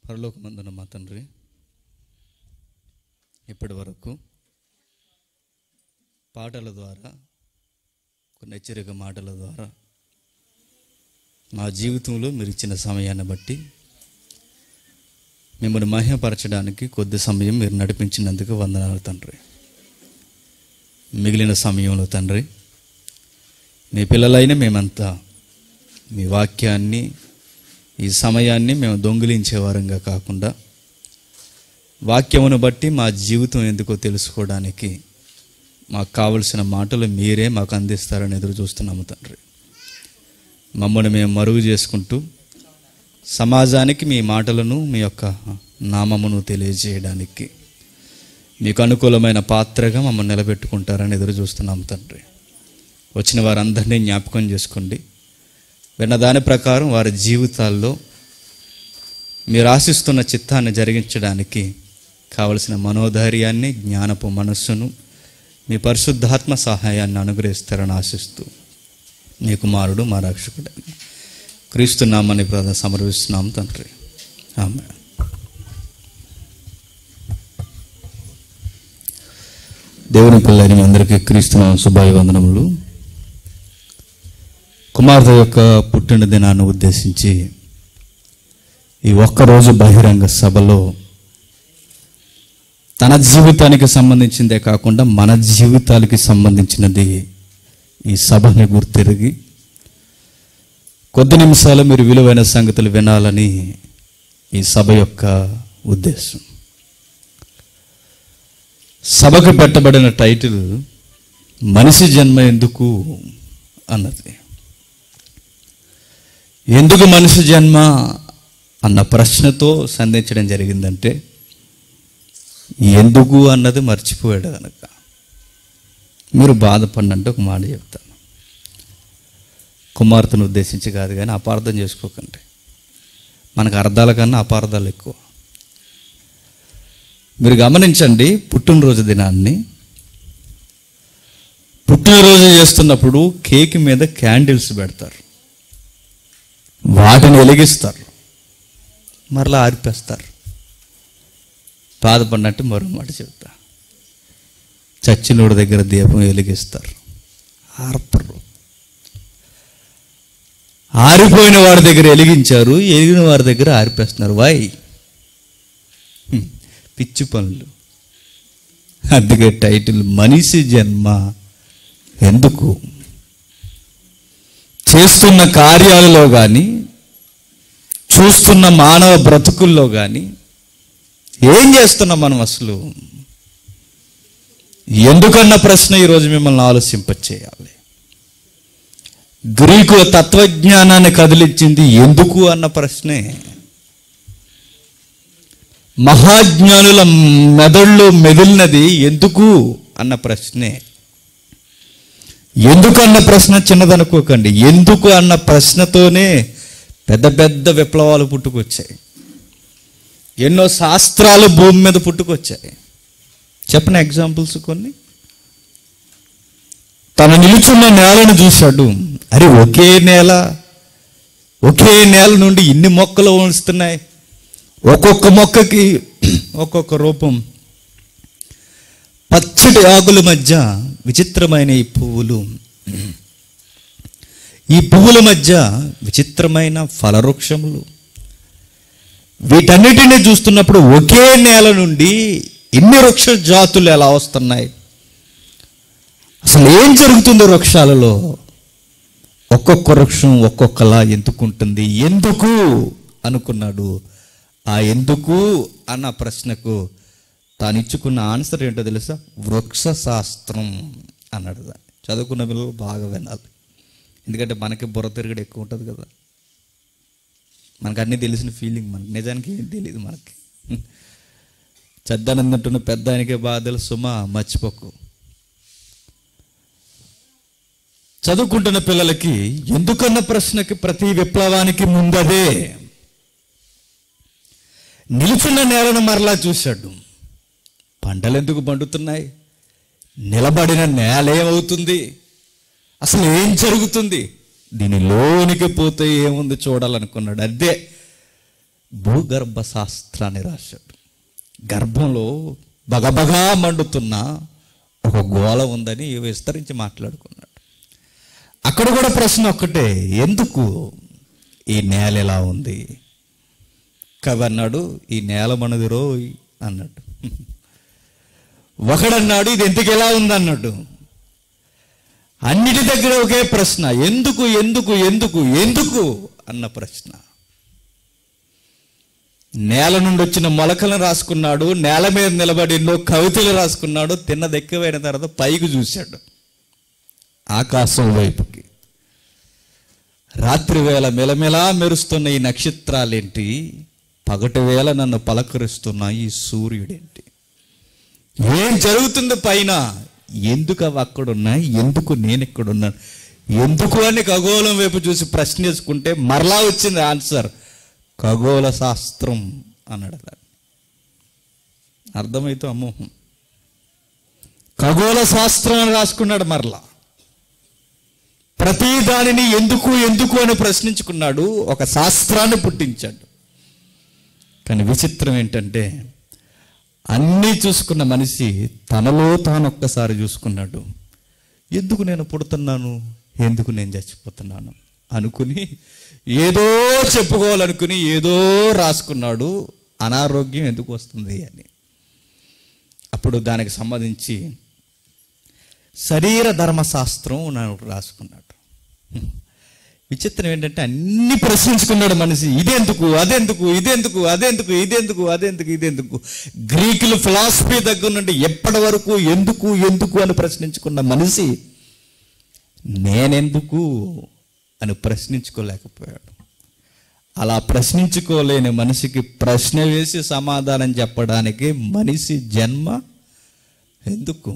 పరలోకమందున మా తండ్రి ఇప్పటి వరకు పాటల ద్వారా కొన్ని హెచ్చరిక మాటల ద్వారా మా జీవితంలో మీరు ఇచ్చిన సమయాన్ని బట్టి మిమ్మల్ని మహిమపరచడానికి కొద్ది సమయం మీరు నడిపించినందుకు వందనాలు తండ్రి మిగిలిన సమయంలో తండ్రి మీ పిల్లలైన మేమంతా మీ వాక్యాన్ని ఈ సమయాన్ని మేము దొంగిలించే వారంగా కాకుండా వాక్యమును బట్టి మా జీవితం ఎందుకో తెలుసుకోవడానికి మాకు కావలసిన మాటలు మీరే మాకు అందిస్తారని ఎదురు చూస్తున్నాము తండ్రి మమ్మల్ని మేము మరుగు చేసుకుంటూ సమాజానికి మీ మాటలను మీ యొక్క నామమును తెలియజేయడానికి మీకు అనుకూలమైన పాత్రగా మమ్మల్ని నిలబెట్టుకుంటారని ఎదురు చూస్తున్నాము తండ్రి వచ్చిన వారందరినీ జ్ఞాపకం చేసుకోండి విన్న దాని ప్రకారం వారి జీవితాల్లో మీరు ఆశిస్తున్న చిత్తాన్ని జరిగించడానికి కావలసిన మనోధైర్యాన్ని జ్ఞానపు మనస్సును మీ పరిశుద్ధాత్మ సహాయాన్ని అనుగ్రహిస్తారని ఆశిస్తూ మీ కుమారుడు మా రక్షకుడు క్రీస్తున్నామని ప్రార్థన సమర్పిస్తున్నాం తండ్రి ఆమె దేవుని పిల్లని మీ అందరికీ క్రీస్తున్నాం శుభాభివందనములు కుమార్తె యొక్క పుట్టిన దినాన్ని ఉద్దేశించి ఈ ఒక్కరోజు బహిరంగ సభలో తన జీవితానికి సంబంధించిందే కాకుండా మన జీవితాలకి సంబంధించినది ఈ సభని గుర్తిరిగి కొద్ది నిమిషాలు మీరు విలువైన సంగతులు వినాలని ఈ సభ యొక్క ఉద్దేశం సభకు పెట్టబడిన టైటిల్ మనిషి జన్మ ఎందుకు అన్నది ఎందుకు మనిషి జన్మ అన్న ప్రశ్నతో సంధించడం జరిగిందంటే ఎందుకు అన్నది మర్చిపోయాడు కనుక మీరు బాధపడినంటే ఒక మాట చెప్తాను కుమార్తెను ఉద్దేశించి కాదు కానీ అపార్థం చేసుకోకండి మనకు అర్థాల కన్నా అపార్థాలు ఎక్కువ మీరు గమనించండి పుట్టినరోజు దినాన్ని పుట్టినరోజు చేస్తున్నప్పుడు కేక్ మీద క్యాండిల్స్ పెడతారు వాటిని వెలిగిస్తారు మరలా ఆర్పేస్తారు బాధపడినట్టు మరో మాట చెప్తా చచ్చినోడి దగ్గర దీపం వెలిగిస్తారు ఆర్పరు ఆరిపోయిన వాడి దగ్గర వెలిగించారు ఎలిగిన వారి దగ్గర ఆరిపేస్తున్నారు వాయ్ హ్మ్. పిచ్చి పనులు అందుకే టైటిల్ మనిషి జన్మ ఎందుకు చేస్తున్న కార్యాలలో కానీ చూస్తున్న మానవ బ్రతుకుల్లో కానీ ఏం చేస్తున్నాం మనం అసలు ఎందుకన్న ప్రశ్న ఈరోజు మిమ్మల్ని ఆలోచింపచేయాలి గ్రీకు తత్వజ్ఞానాన్ని కదిలించింది ఎందుకు అన్న ప్రశ్నే మహాజ్ఞానుల మెదళ్ళు మెదిలినది ఎందుకు అన్న ప్రశ్నే ఎందుకు అన్న ప్రశ్న చిన్నదనుకోకండి ఎందుకు అన్న ప్రశ్నతోనే పెద్ద పెద్ద విప్లవాలు పుట్టుకొచ్చాయి ఎన్నో శాస్త్రాలు భూమి మీద పుట్టుకొచ్చాయి చెప్పిన ఎగ్జాంపుల్స్ కొన్ని తన నిలుచున్న నేలను చూశాడు అరే ఒకే నేల ఒకే నేల నుండి ఇన్ని మొక్కలు వస్తున్నాయి ఒక్కొక్క మొక్కకి ఒక్కొక్క రూపం పచ్చటి ఆకుల మధ్య విచిత్రమైన ఈ పువ్వులు ఈ పువ్వుల మధ్య విచిత్రమైన ఫలవృక్షములు వీటన్నిటిని చూస్తున్నప్పుడు ఒకే నేల నుండి ఇన్ని వృక్ష జాతులు ఎలా వస్తున్నాయి అసలు ఏం జరుగుతుందో వృక్షాలలో ఒక్కొక్క వృక్షం ఒక్కొక్కలా ఎందుకుంటుంది ఎందుకు అనుకున్నాడు ఆ ఎందుకు అన్న ప్రశ్నకు తాను ఇచ్చుకున్న ఆన్సర్ ఏంటో తెలుసా వృక్ష శాస్త్రం అన్నాడు దాన్ని చదువుకున్న పిల్లలు బాగా వినాలి ఎందుకంటే మనకి బుర్ర తిరగడం ఎక్కువ ఉంటుంది కదా మనకు అన్నీ తెలిసిన ఫీలింగ్ మనకి నిజానికి ఏం తెలియదు మనకి చెద్దానందంటున్న పెద్ద ఆయనకే బాగా తెలుసు సుమా మర్చిపోకు చదువుకుంటున్న పిల్లలకి ఎందుకన్న ప్రశ్నకి ప్రతి విప్లవానికి ముందదే నిలుచున్న నేలను మరలా చూశాడు పంటలు ఎందుకు పండుతున్నాయి నిలబడిన నేల ఏమవుతుంది అసలు ఏం జరుగుతుంది దీని లోనికి పోతే ఏముంది చూడాలనుకున్నాడు అదే భూగర్భ శాస్త్రాన్ని రాశాడు గర్భంలో బగబగా మండుతున్న ఒక గోళ ఉందని విస్తరించి మాట్లాడుకున్నాడు అక్కడ కూడా ప్రశ్న ఒక్కటే ఎందుకు ఈ నేల ఎలా ఉంది కవి అన్నాడు ఈ నేల మనది రోయ్ అన్నాడు ఒకడన్నాడు ఇది ఎందుకు ఎలా ఉంది అన్నాడు అన్నిటి దగ్గర ఒకే ప్రశ్న ఎందుకు ఎందుకు ఎందుకు ఎందుకు అన్న ప్రశ్న నేల నుండి వచ్చిన మొలకలను రాసుకున్నాడు నేల మీద నిలబడి ఎన్నో కవితలు రాసుకున్నాడు తిన్నది ఎక్కువైన తర్వాత పైకి చూశాడు ఆకాశం వైపుకి రాత్రి వేళ మెలమెలా మెరుస్తున్న ఈ నక్షత్రాలేంటి పగటి వేళ నన్ను పలకరిస్తున్న ఈ సూర్యుడేంటి ఏం జరుగుతుంది పైన ఎందుకు అవి అక్కడున్నాయి ఎందుకు నేను ఇక్కడున్నాను ఎందుకు అని ఖగోళం వైపు చూసి ప్రశ్నించుకుంటే మరలా వచ్చింది ఆన్సర్ ఖగోళ శాస్త్రం అన్నాడు అలా అర్థమైతే అమ్మోహం ఖగోళ శాస్త్రం అని రాసుకున్నాడు మరలా ప్రతి దానిని ఎందుకు ఎందుకు అని ప్రశ్నించుకున్నాడు ఒక శాస్త్రాన్ని పుట్టించాడు కానీ విచిత్రం ఏంటంటే అన్నీ చూసుకున్న మనిషి తనలో తాను ఒక్కసారి చూసుకున్నాడు ఎందుకు నేను పుడుతున్నాను ఎందుకు నేను చచ్చిపోతున్నాను అనుకుని ఏదో చెప్పుకోవాలనుకుని ఏదో రాసుకున్నాడు అనారోగ్యం ఎందుకు వస్తుంది అని అప్పుడు దానికి సంబంధించి శరీర ధర్మశాస్త్రం నాకు రాసుకున్నాడు విచిత్రం ఏంటంటే అన్ని ప్రశ్నించుకున్నాడు మనిషి ఇదెందుకు అదెందుకు ఇదెందుకు అదెందుకు ఇదెందుకు అదెందుకు ఇదెందుకు గ్రీకులు ఫిలాసఫీ దగ్గర నుండి ఎప్పటి వరకు ఎందుకు ఎందుకు అని ప్రశ్నించుకున్న మనిషి నేనెందుకు అని ప్రశ్నించుకోలేకపోయాడు అలా ప్రశ్నించుకోలేని మనిషికి ప్రశ్న వేసి సమాధానం చెప్పడానికి మనిషి జన్మ ఎందుకు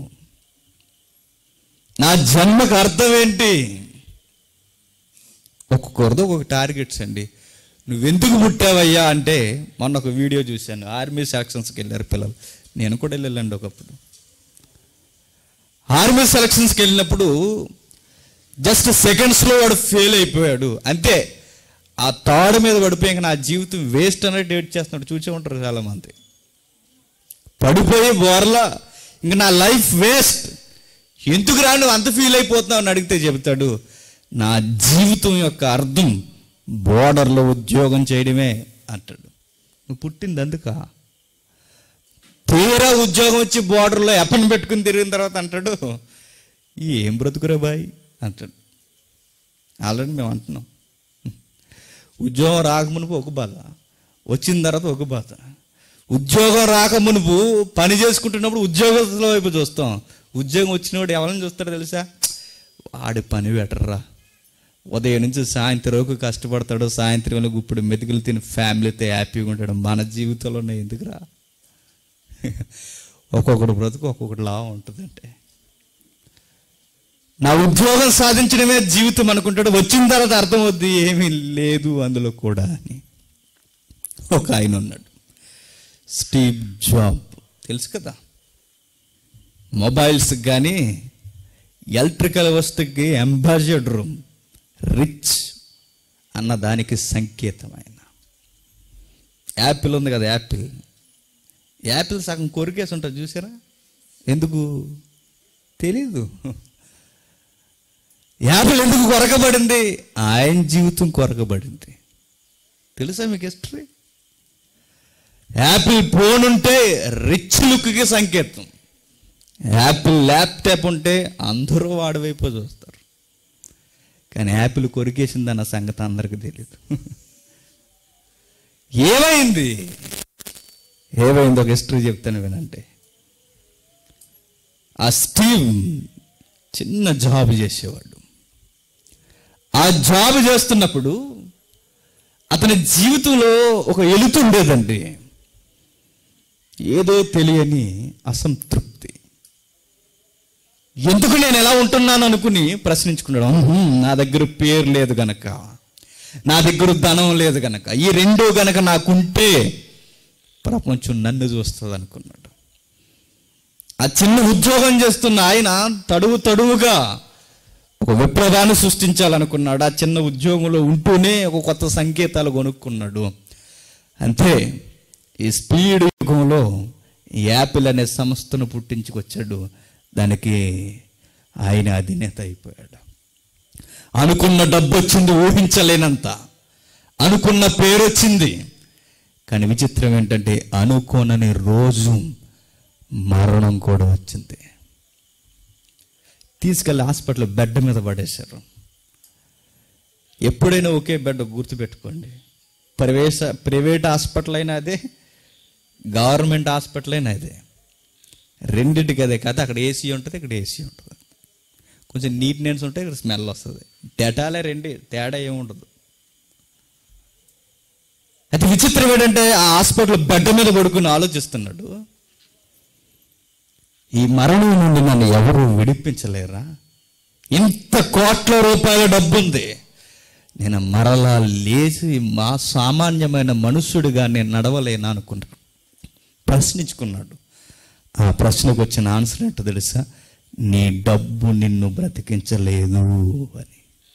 నా జన్మకు అర్థం ఏంటి ఒక్కొక్కరితో ఒక్కొక్క టార్గెట్స్ అండి నువ్వెందుకు పుట్టావయ్యా అంటే మొన్న ఒక వీడియో చూశాను ఆర్మీ సెలక్షన్స్కి వెళ్ళారు పిల్లలు నేను కూడా వెళ్ళండి ఒకప్పుడు ఆర్మీ సెలక్షన్స్కి వెళ్ళినప్పుడు జస్ట్ సెకండ్స్లో వాడు ఫెయిల్ అయిపోయాడు అంతే ఆ తాడు మీద పడిపోయి ఇంకా నా జీవితం వేస్ట్ అనేది డేట్ చేస్తున్నాడు చూసే ఉంటారు చాలామంది పడిపోయి బోర్లా ఇంక నా లైఫ్ వేస్ట్ ఎందుకు రా నువ్వు అంత ఫీల్ అయిపోతున్నావు అని అడిగితే చెబుతాడు నా జీవితం యొక్క అర్థం బోర్డర్లో ఉద్యోగం చేయడమే అంటాడు నువ్వు పుట్టింది అందుక తీరా ఉద్యోగం వచ్చి బోర్డర్లో ఎప్పని పెట్టుకుని తిరిగిన తర్వాత అంటాడు ఏం బ్రతుకురా బాయ్ అంటాడు ఆల్రెడీ మేము అంటున్నాం ఉద్యోగం రాకమునుపు ఒక బాధ వచ్చిన తర్వాత ఒక బాధ ఉద్యోగం రాకమునుపు పని చేసుకుంటున్నప్పుడు ఉద్యోగస్తుల వైపు చూస్తాం ఉద్యోగం వచ్చినవాడు ఎవరిని చూస్తాడో తెలుసా వాడి పని బెటర్రా ఉదయం నుంచి సాయంత్రం వరకు కష్టపడతాడు సాయంత్రం వేళ ఇప్పుడు మెతుకులు తిని ఫ్యామిలీతో హ్యాపీగా ఉంటాడు మన జీవితంలోనే ఎందుకురా ఒక్కొక్కడు బ్రతుకు ఒక్కొక్కటి లా ఉంటుందంటే నా ఉద్యోగం సాధించడమే జీవితం అనుకుంటాడు వచ్చిన తర్వాత అర్థమవుద్ది ఏమీ లేదు అందులో కూడా అని ఒక ఆయన ఉన్నాడు స్టీవ్ జాబ్ తెలుసు కదా మొబైల్స్ కానీ ఎలక్ట్రికల్ వస్తువుకి అంబాసిడర్ రిచ్ అన్న దానికి సంకేతమైన యాపిల్ ఉంది కదా యాపిల్ యాపిల్ సగం కొరికేసి ఉంటుంది చూసారా ఎందుకు తెలీదు యాపిల్ ఎందుకు కొరకబడింది ఆయన జీవితం కొరకబడింది తెలుసా మీకు హిస్టరీ యాపిల్ ఫోన్ ఉంటే రిచ్ లుక్కి సంకేతం యాపిల్ ల్యాప్టాప్ ఉంటే అందరూ వాడి వైపు చూస్తారు కానీ యాపిల్ కొరికేసిందన్న సంగతి అందరికీ తెలియదు ఏమైంది ఏమైంది ఒక హిస్టరీ చెప్తాను వినంటే ఆ స్టీవ్ చిన్న జాబ్ చేసేవాడు ఆ జాబ్ చేస్తున్నప్పుడు అతని జీవితంలో ఒక ఎలుతుండేదండి ఏదో తెలియని అసంతృప్తి ఎందుకు నేను ఎలా ఉంటున్నాను అనుకుని ప్రశ్నించుకున్నాడు "ఉహుం, నా దగ్గర పేరు లేదు గనక నా దగ్గర ధనం లేదు గనక ఈ రెండు గనక నాకుంటే ప్రపంచం నన్ను చూస్తుంది అనుకున్నాడు ఆ చిన్న ఉద్యోగం చేస్తున్న ఆయన తడువు తడువుగా ఒక విప్లవాన్ని సృష్టించాలనుకున్నాడు ఆ చిన్న ఉద్యోగంలో ఉంటూనే ఒక కొత్త సంకేతాలు కొనుక్కున్నాడు అంతే ఈ స్పీడ్ యుగంలో యాపిల్ అనే సంస్థను పుట్టించుకొచ్చాడు దానికి ఆయన అధినేత అయిపోయాడు అనుకున్న డబ్బు వచ్చింది ఊహించలేనంత అనుకున్న పేరు వచ్చింది కానీ విచిత్రం ఏంటంటే అనుకోనని రోజు మరణం కూడా వచ్చింది తీసుకెళ్ళి హాస్పిటల్ బెడ్ మీద పడేశారు ఎప్పుడైనా ఒకే బెడ్ గుర్తుపెట్టుకోండి ప్రవేశ ప్రైవేట్ హాస్పిటల్ అయినా అదే గవర్నమెంట్ హాస్పిటల్ అయినా అదే రెండింటికి అదే కాదు అక్కడ ఏసీ ఉంటుంది ఇక్కడ ఏసీ ఉంటుంది కొంచెం నీట్నెస్ ఉంటే ఇక్కడ స్మెల్ వస్తుంది డెటాలే రెండే తేడా ఏముండదు అయితే విచిత్రం ఏంటంటే ఆ హాస్పిటల్ బెడ్ మీద పడుకుని ఆలోచిస్తున్నాడు ఈ మరణం నుండి నన్ను ఎవరు విడిపించలేరా ఇంత కోట్ల రూపాయల డబ్బు ఉంది నేను మరలా లేచి మా సామాన్యమైన మనుష్యుడిగా నేను నడవలేనా అనుకున్నాడు ప్రశ్నించుకున్నాడు ఆ ప్రశ్నకు వచ్చిన ఆన్సర్ ఏంటో తెలుసా నీ డబ్బు నిన్ను బ్రతికించలేదు అని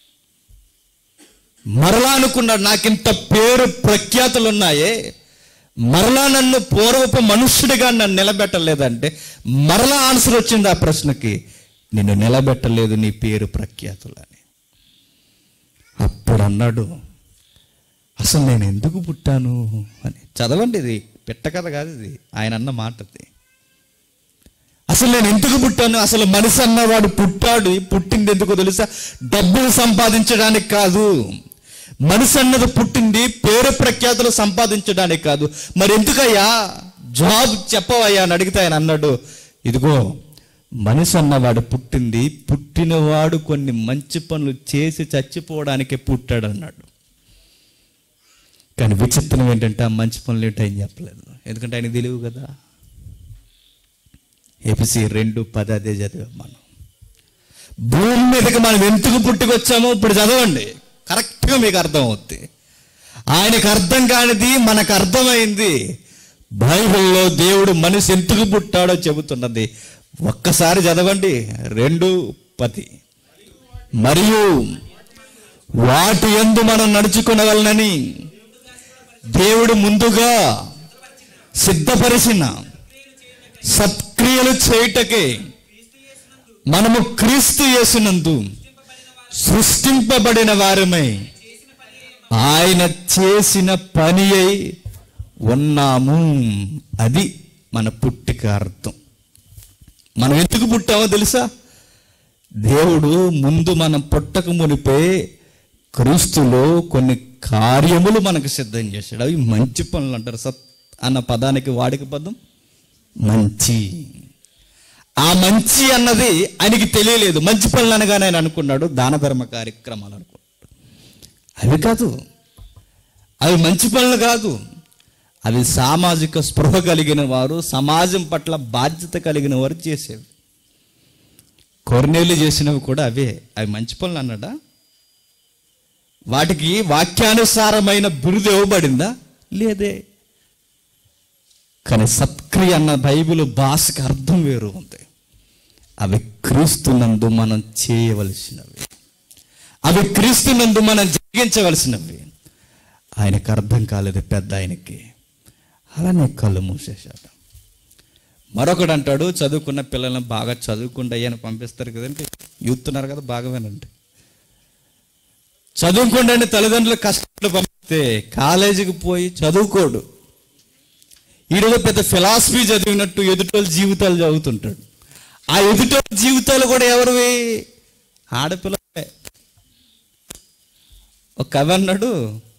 మరలా అనుకున్నాడు నాకింత పేరు ప్రఖ్యాతులు ఉన్నాయే మరలా నన్ను పూర్వపు మనుష్యుడిగా నన్ను నిలబెట్టలేదంటే మరలా ఆన్సర్ వచ్చింది ఆ ప్రశ్నకి నిన్ను నిలబెట్టలేదు నీ పేరు ప్రఖ్యాతులని అప్పుడు అన్నాడు అసలు నేను ఎందుకు పుట్టాను అని చదవండి ఇది పెట్ట కథ కాదు ఇది ఆయన అన్న మాట ఇది అసలు నేను ఎందుకు పుట్టాను అసలు మనిషి అన్నవాడు పుట్టాడు పుట్టింది ఎందుకో తెలుసా డబ్బులు సంపాదించడానికి కాదు మనిషి అన్నది పుట్టింది పేరు ప్రఖ్యాతులు సంపాదించడానికి కాదు మరి ఎందుకయ్యా జాబ్ చెప్పవయ్యా అని అడిగితే ఆయన అన్నాడు ఇదిగో మనిషి అన్నవాడు పుట్టింది పుట్టినవాడు కొన్ని మంచి పనులు చేసి చచ్చిపోవడానికే పుట్టాడు అన్నాడు కానీ విచిత్రం ఏంటంటే ఆ మంచి పనులు ఏంటో ఆయన చెప్పలేదు ఎందుకంటే ఆయన తెలియదు కదా ఏపీసీ రెండు పది అదే చదివాం మనం భూమి మీదకి మనం ఎందుకు పుట్టుకొచ్చామో ఇప్పుడు చదవండి కరెక్ట్గా మీకు అర్థం అవుద్ది ఆయనకు అర్థం కానిది మనకు అర్థమైంది బైబిల్లో దేవుడు మనిషి ఎందుకు పుట్టాడో చెబుతున్నది ఒక్కసారి చదవండి రెండు పది మరియు వాటి ఎందు మనం నడుచుకునగలనని దేవుడు ముందుగా సిద్ధపరిచిన సత్క్రియలు చేయుటకే మనము క్రీస్తు యేసునందు సృష్టింపబడిన వారమై ఆయన చేసిన పని అయి ఉన్నాము అది మన పుట్టిక అర్థం మనం ఎందుకు పుట్టామో తెలుసా దేవుడు ముందు మనం పుట్టక మునిపే క్రీస్తులో కొన్ని కార్యములు మనకు సిద్ధం చేశాడు అవి మంచి పనులు అంటారు సత్ అన్న పదానికి వాడిక పదం మంచి ఆ మంచి అన్నది ఆయనకి తెలియలేదు మంచి పనులు అనగానే ఆయన అనుకున్నాడు దాన ధర్మ కార్యక్రమాలు అనుకున్నాడు అవి కాదు అవి మంచి పనులు కాదు అవి సామాజిక స్పృహ కలిగిన వారు సమాజం పట్ల బాధ్యత కలిగిన వారు చేసేవి కొర్నేళ్ళు చేసినవి కూడా అవే అవి మంచి పనులు అన్నాడా వాటికి వాక్యానుసారమైన బిరుదు ఇవ్వబడిందా లేదే కానీ సత్క్రియ అన్న బైబిల్ భాషకి అర్థం వేరు ఉంది అవి క్రీస్తునందు మనం చేయవలసినవి అవి క్రీస్తునందు మనం జరిగించవలసినవి ఆయనకు అర్థం కాలేదు పెద్ద ఆయనకి అలానే కళ్ళు మూసేశాడు మరొకడు అంటాడు చదువుకున్న పిల్లల్ని బాగా చదువుకుంటే అని పంపిస్తారు కదండి యూత్ ఉన్నారు కదా బాగా వినండి చదువుకుంటే తల్లిదండ్రులు కష్టపడి పంపిస్తే కాలేజీకి పోయి చదువుకోడు ఈరోజు పెద్ద ఫిలాసఫీ చదివినట్టు ఎదుటోళ్ళ జీవితాలు చదువుతుంటాడు ఆ ఎదుటోళ్ళ జీవితాలు కూడా ఎవరివి ఆడపిల్లలే ఒక కవి అన్నాడు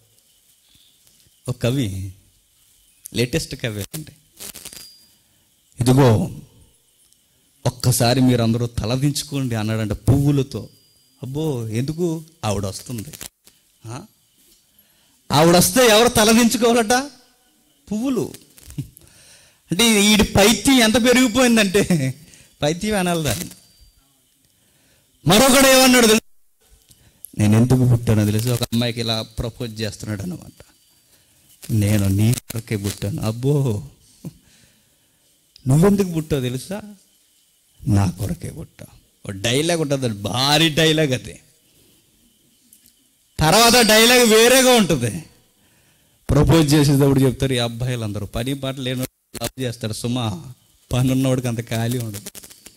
ఒక కవి లేటెస్ట్ కవి అండి ఇదిగో ఒక్కసారి మీరు అందరూ తలదించుకోండి అన్నాడంట పువ్వులతో అబ్బో ఎందుకు ఆవిడ వస్తుంది ఆ? ఆవిడ వస్తే ఎవరు తలదించుకోవాలట పువ్వులు అంటే ఈడి పైత్యం ఎంత పెరిగిపోయిందంటే పైత్యం అనాలి దాన్ని మరొకడు ఏమన్నాడు తెలుసు నేను ఎందుకు పుట్టానో తెలుసు ఒక అమ్మాయికి ఇలా ప్రపోజ్ చేస్తున్నాడు అనమాట నేను నీ కొరకే పుట్టాను అబ్బో నువ్వెందుకు పుట్టావు తెలుసా నా కొరకే పుట్టా ఒక డైలాగ్ ఉంటుంది అది భారీ డైలాగ్ అది తర్వాత డైలాగ్ వేరేగా ఉంటుంది ప్రపోజ్ చేసేటప్పుడు చెప్తారు ఈ అబ్బాయిలు అందరూ పని పాట లేని లవ్ చేస్తాడు సుమా పని ఉన్నవాడికి అంత ఖాళీ ఉండదు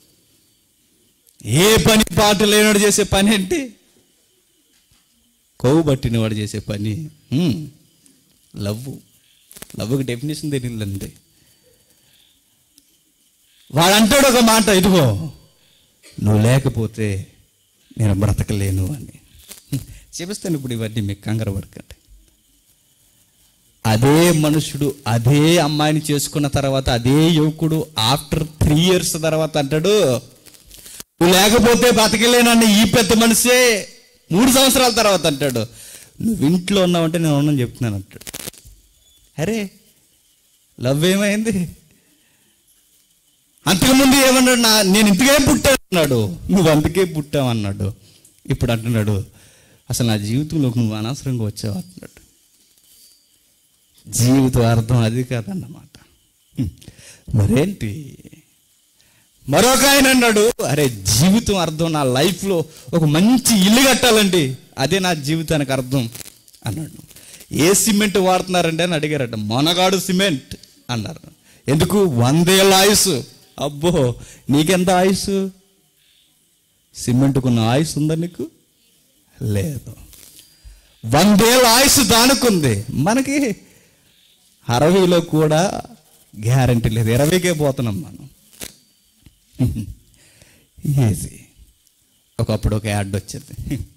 ఏ పని పాట లేనివాడు చేసే పని ఏంటి కొవ్వు పట్టినవాడు చేసే పని హ్మ్. లవ్ లవ్కి డెఫినేషన్ తెలియదండి వాడు అంటాడు ఒక మాట ఇదిగో నువ్వు లేకపోతే నేను బ్రతకలేను అని చూపిస్తాను ఇప్పుడు ఇవన్నీ మీకు కంగారు పడకండి అదే మనుషుడు అదే అమ్మాయిని చేసుకున్న తర్వాత అదే యువకుడు ఆఫ్టర్ త్రీ ఇయర్స్ తర్వాత అంటాడు నువ్వు లేకపోతే బతకలేనన్న ఈ పెద్ద మనిషే మూడు సంవత్సరాల తర్వాత అంటాడు నువ్వు ఇంట్లో ఉన్నావంటే నేను ఉన్నాను చెప్తున్నాను అంటాడు అరే లవ్ ఏమైంది అంతకుముందు ఏమన్నాడు నా నేను ఇంతకే పుట్టాను అన్నాడు నువ్వు అందుకే పుట్టావు అన్నాడు ఇప్పుడు అంటున్నాడు అసలు నా జీవితంలోకి నువ్వు అనవసరంగా వచ్చావు అంటున్నాడు జీవిత అర్థం అది కాదన్నమాట హ్మ్. మరేంటి మరొక ఆయన అన్నాడు అరే జీవితం అర్థం నా లైఫ్లో ఒక మంచి ఇల్లు కట్టాలండి అదే నా జీవితానికి అర్థం అన్నాడు ఏ సిమెంట్ వాడుతున్నారండి అని అడిగారట మొనగాడు సిమెంట్ అన్నారు ఎందుకు వందేళ్ళ ఆయుసు అబ్బో నీకెంత ఆయుసు సిమెంట్కున్న ఆయుసు ఉందా నీకు లేదు వందేళ్ళ ఆయుసు దానుకుంది మనకి అరవైలో కూడా గ్యారంటీ లేదు ఇరవైకే పోతున్నాం మనం ఈజీ ఒకప్పుడు ఒక యాడ్ వచ్చింది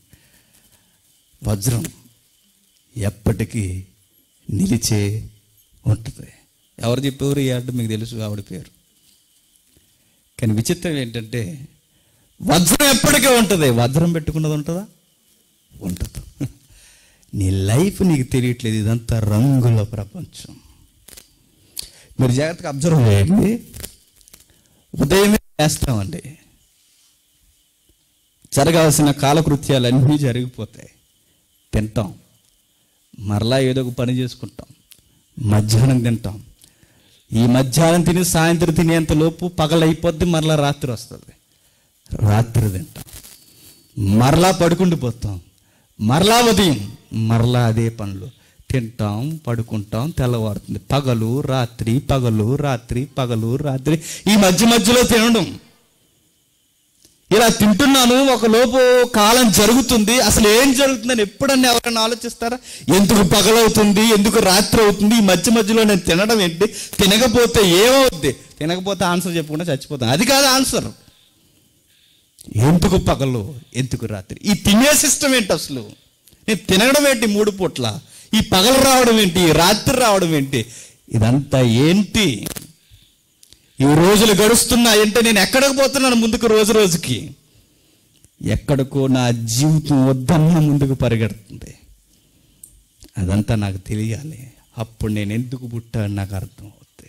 వజ్రం ఎప్పటికీ నిలిచే ఉంటుంది ఎవరు చెప్పేవారు ఈ యాడ్ మీకు తెలుసు ఆవిడ పేరు కానీ విచిత్రం ఏంటంటే వజ్రం ఎప్పటికీ ఉంటుంది వజ్రం పెట్టుకున్నది ఉంటుందా ఉండదు నీ లైఫ్ నీకు తెలియట్లేదు ఇదంతా రంగుల ప్రపంచం మీరు జాగ్రత్తగా అబ్జర్వ్ చేయండి ఉదయమే వేస్తామండి జరగాల్సిన కాలకృత్యాలన్నీ జరిగిపోతాయి తింటాం మరలా ఏదో ఒక పని చేసుకుంటాం మధ్యాహ్నం తింటాం ఈ మధ్యాహ్నం తిని సాయంత్రం తినేంత లోపు పగలైపోద్ది మరలా రాత్రి వస్తుంది రాత్రి తింటాం మరలా పడుకుండిపోతాం మరలా ఉదయం మరలా అదే పనులు తింటాం పడుకుంటాం తెల్లవారుతుంది పగలు రాత్రి పగలు రాత్రి పగలు రాత్రి ఈ మధ్య మధ్యలో తినడం ఇలా తింటున్నాను ఒకలోపు కాలం జరుగుతుంది అసలు ఏం జరుగుతుందని ఎప్పుడన్నా ఎవరైనా ఆలోచిస్తారా ఎందుకు పగలవుతుంది ఎందుకు రాత్రి అవుతుంది ఈ మధ్య మధ్యలో నేను తినడం ఏంటి తినకపోతే ఏమవుద్ది తినకపోతే ఆన్సర్ చెప్పకుండా చచ్చిపోతాను అది కాదు ఆన్సర్ ఎందుకు పగలు ఎందుకు రాత్రి ఈ తినే సిస్టమ్ ఏంటి అసలు నేను తినడం ఏంటి మూడు పూట్ల ఈ పగలు రావడం ఏంటి ఈ రాత్రి రావడం ఏంటి ఇదంతా ఏంటి ఈ రోజులు గడుస్తున్నాయంటే నేను ఎక్కడికి పోతున్నాను ముందుకు రోజు రోజుకి ఎక్కడికో నా జీవితం వద్దన్న ముందుకు పరిగెడుతుంది అదంతా నాకు తెలియాలి అప్పుడు నేను ఎందుకు పుట్టాను నాకు అర్థం అవుతుంది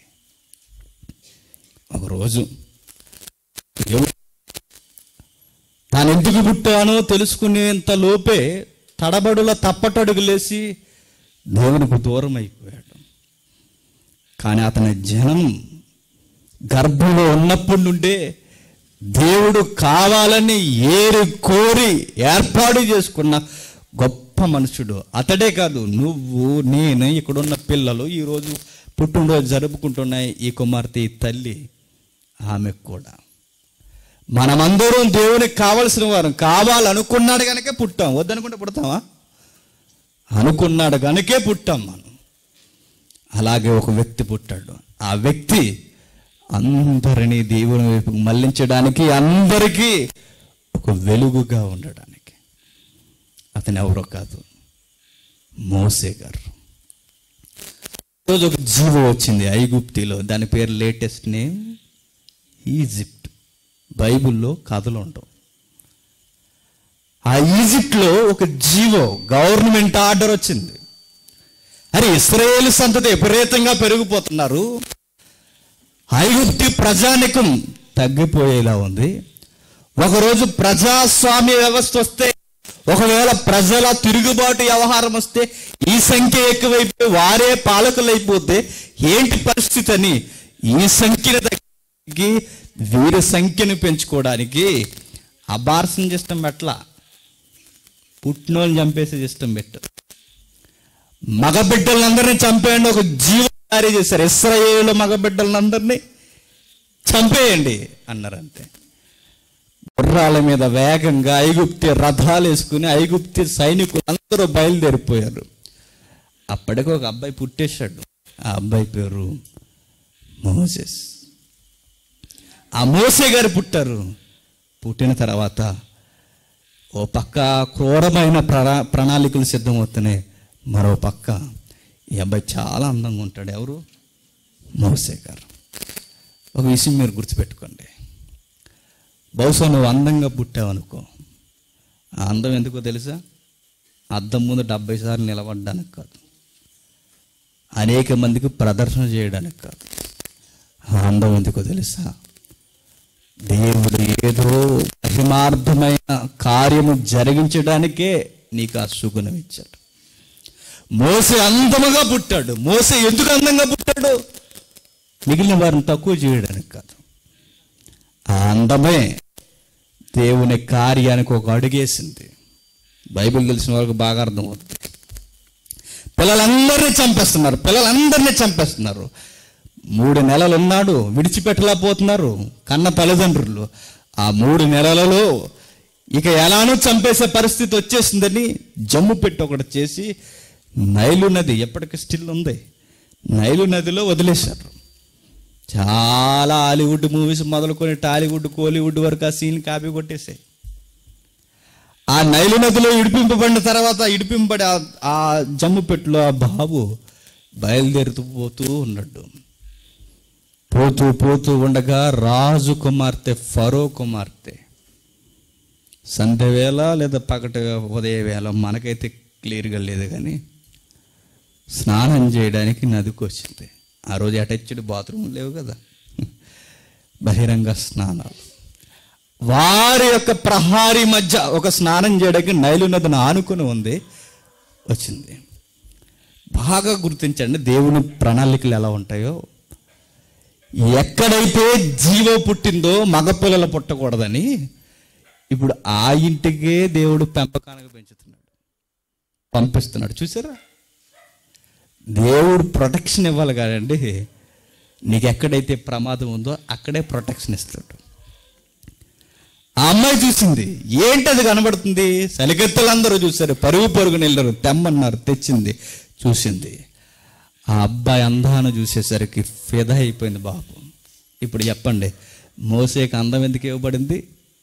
ఒకరోజు ఎవరు తాను ఎందుకు పుట్టానో తెలుసుకునేంత లోపే తడబడుల తప్పటడుగులేసి దేవునికి దూరం అయిపోయాడు కానీ అతని జనం గర్భంలో ఉన్నప్పటి నుండే దేవుడు కావాలని ఏరి కోరి ఏర్పాటు చేసుకున్న గొప్ప మనుషుడు అతడే కాదు నువ్వు నేను ఇక్కడున్న పిల్లలు ఈరోజు పుట్టినరోజు జరుపుకుంటున్న ఈ కుమార్తె ఈ తల్లి ఆమె కూడా మనమందరం దేవునికి కావలసిన వారం కావాలనుకున్నాడు కనుక పుట్టాం వద్దనుకుంటే పుడతామా అనుకున్నాడు కనుకే పుట్టాం మనం అలాగే ఒక వ్యక్తి పుట్టాడు ఆ వ్యక్తి అందరినీ దేవుని వైపు మళ్లించడానికి అందరికీ ఒక వెలుగుగా ఉండడానికి అతను ఎవరో కాదు మోసే గారు రోజు ఒక జీవో వచ్చింది ఐగుప్తిలో దాని పేరు లేటెస్ట్ నేమ్ ఈజిప్ట్ బైబిల్లో కథలు ఉండవు ఆ ఈజిప్ట్లో ఒక జీవో గవర్నమెంట్ ఆర్డర్ వచ్చింది అరే ఇస్రాయేల్ సంతతి విపరీతంగా పెరిగిపోతున్నారు ఐగుప్తి ప్రజానికం తగ్గిపోయేలా ఉంది ఒకరోజు ప్రజాస్వామ్య వ్యవస్థ వస్తే ఒకవేళ ప్రజల తిరుగుబాటు వ్యవహారం వస్తే ఈ సంఖ్య ఎక్కువైపోయి వారే పాలకులైపోతే ఏంటి పరిస్థితి అని ఈ సంఖ్యను తగ్గి వీరి సంఖ్యను పెంచుకోవడానికి అబార్సన్ సిస్టమ్ ఎట్లా పుట్టినోళ్ళు చంపేసే సిస్టమ్ పెట్టు మగబిడ్డలందరినీ చంపేయండి ఒక జీవం జారీ చేశారు ఇస్రాయేలు మగబిడ్డలందరినీ చంపేయండి అన్నారు అంతే గుర్రాల మీద వేగంగా ఐగుప్తి రథాలు వేసుకుని ఐగుప్తి సైనికులు అందరూ బయలుదేరిపోయారు అప్పటికి ఒక అబ్బాయి పుట్టేశాడు ఆ అబ్బాయి పేరు మోసెస్ ఆ మోసే గారు పుట్టారు పుట్టిన తర్వాత ఓ పక్క క్రూరమైన ప్రణా ప్రణాళికలు సిద్ధమవుతున్నాయి మరో పక్క ఈ అబ్బాయి చాలా అందంగా ఉంటాడు ఎవరు మోసే గారు ఒక విషయం మీరు గుర్తుపెట్టుకోండి బహుశా నువ్వు అందంగా పుట్టావనుకో ఆ అందం ఎందుకో తెలుసా అద్దం ముందు డెబ్బై సార్లు నిలబడడానికి కాదు అనేక మందికి ప్రదర్శన చేయడానికి కాదు ఆ అందం ఎందుకో తెలుసా దేవుడు ఏదో మహిమార్థమైన కార్యము జరిగించడానికే నీకు ఆ సుగుణం ఇచ్చాడు మోసే అందముగా పుట్టాడు మోసే ఎందుకు అందంగా పుట్టాడు మిగిలిన వారిని తక్కువ చేయడానికి కాదు ఆ అందమే దేవుని కార్యానికి ఒక అడుగేసింది బైబిల్ తెలిసిన వాళ్ళకి బాగా అర్థమవుతుంది పిల్లలందరినీ చంపేస్తున్నారు పిల్లలందరినీ చంపేస్తున్నారు మూడు నెలలు ఉన్నాడు విడిచిపెట్టలేకపోతున్నారు కన్న తల్లిదండ్రులు ఆ మూడు నెలలలో ఇక ఎలానో చంపేసే పరిస్థితి వచ్చేసిందని జమ్ము పెట్టి ఒకటి చేసి నైలు నది ఎప్పటికీ స్టిల్ ఉంది నైలు నదిలో వదిలేశారు చాలా హాలీవుడ్ మూవీస్ మొదలుకొని టాలీవుడ్ కోలీవుడ్ వరకు ఆ సీన్ కాపీ కొట్టేసాయి ఆ నైలు నదిలో ఇడిపింపబడిన తర్వాత ఇడిపింపబడి ఆ- ఆ జమ్ము పెట్టులో ఆ బాబు బయలుదేరుతూ పోతూ ఉన్నాడు పోతూ పోతూ ఉండగా రాజు కుమార్తె ఫరో కుమార్తె సంధ్య వేళ లేదా పగటి ఉదయ వేళ మనకైతే క్లియర్గా లేదు కానీ స్నానం చేయడానికి నదికి వచ్చింది ఆ రోజు అటాచ్డ్ బాత్రూమ్ లేవు కదా బహిరంగ స్నానాలు వారి యొక్క ప్రహారీ మధ్య ఒక స్నానం చేయడానికి నైలు నదిని ఆనుకుని ఉంది వచ్చింది బాగా గుర్తించండి దేవుని ప్రణాళికలు ఎలా ఉంటాయో ఎక్కడైతే జీవ పుట్టిందో మగపిల్లలు పుట్టకూడదని ఇప్పుడు ఆ ఇంటికే దేవుడు పెంపకానికి పెంచుతున్నాడు పంపిస్తున్నాడు చూసారా దేవుడు ప్రొటెక్షన్ ఇవ్వాలి కాదండి నీకు ఎక్కడైతే ప్రమాదం ఉందో అక్కడే ప్రొటెక్షన్ ఇస్తాడు ఆ అమ్మాయి చూసింది ఏంటది కనబడుతుంది సలిగెత్తలందరూ చూశారు పరుగు పరుగుని వెళ్ళారు తెమ్మన్నారు తెచ్చింది చూసింది ఆ అబ్బాయి అందాన్ని చూసేసరికి ఫిదా అయిపోయింది బాబు ఇప్పుడు చెప్పండి మోసేకి అందం ఎందుకు ఇవ్వబడింది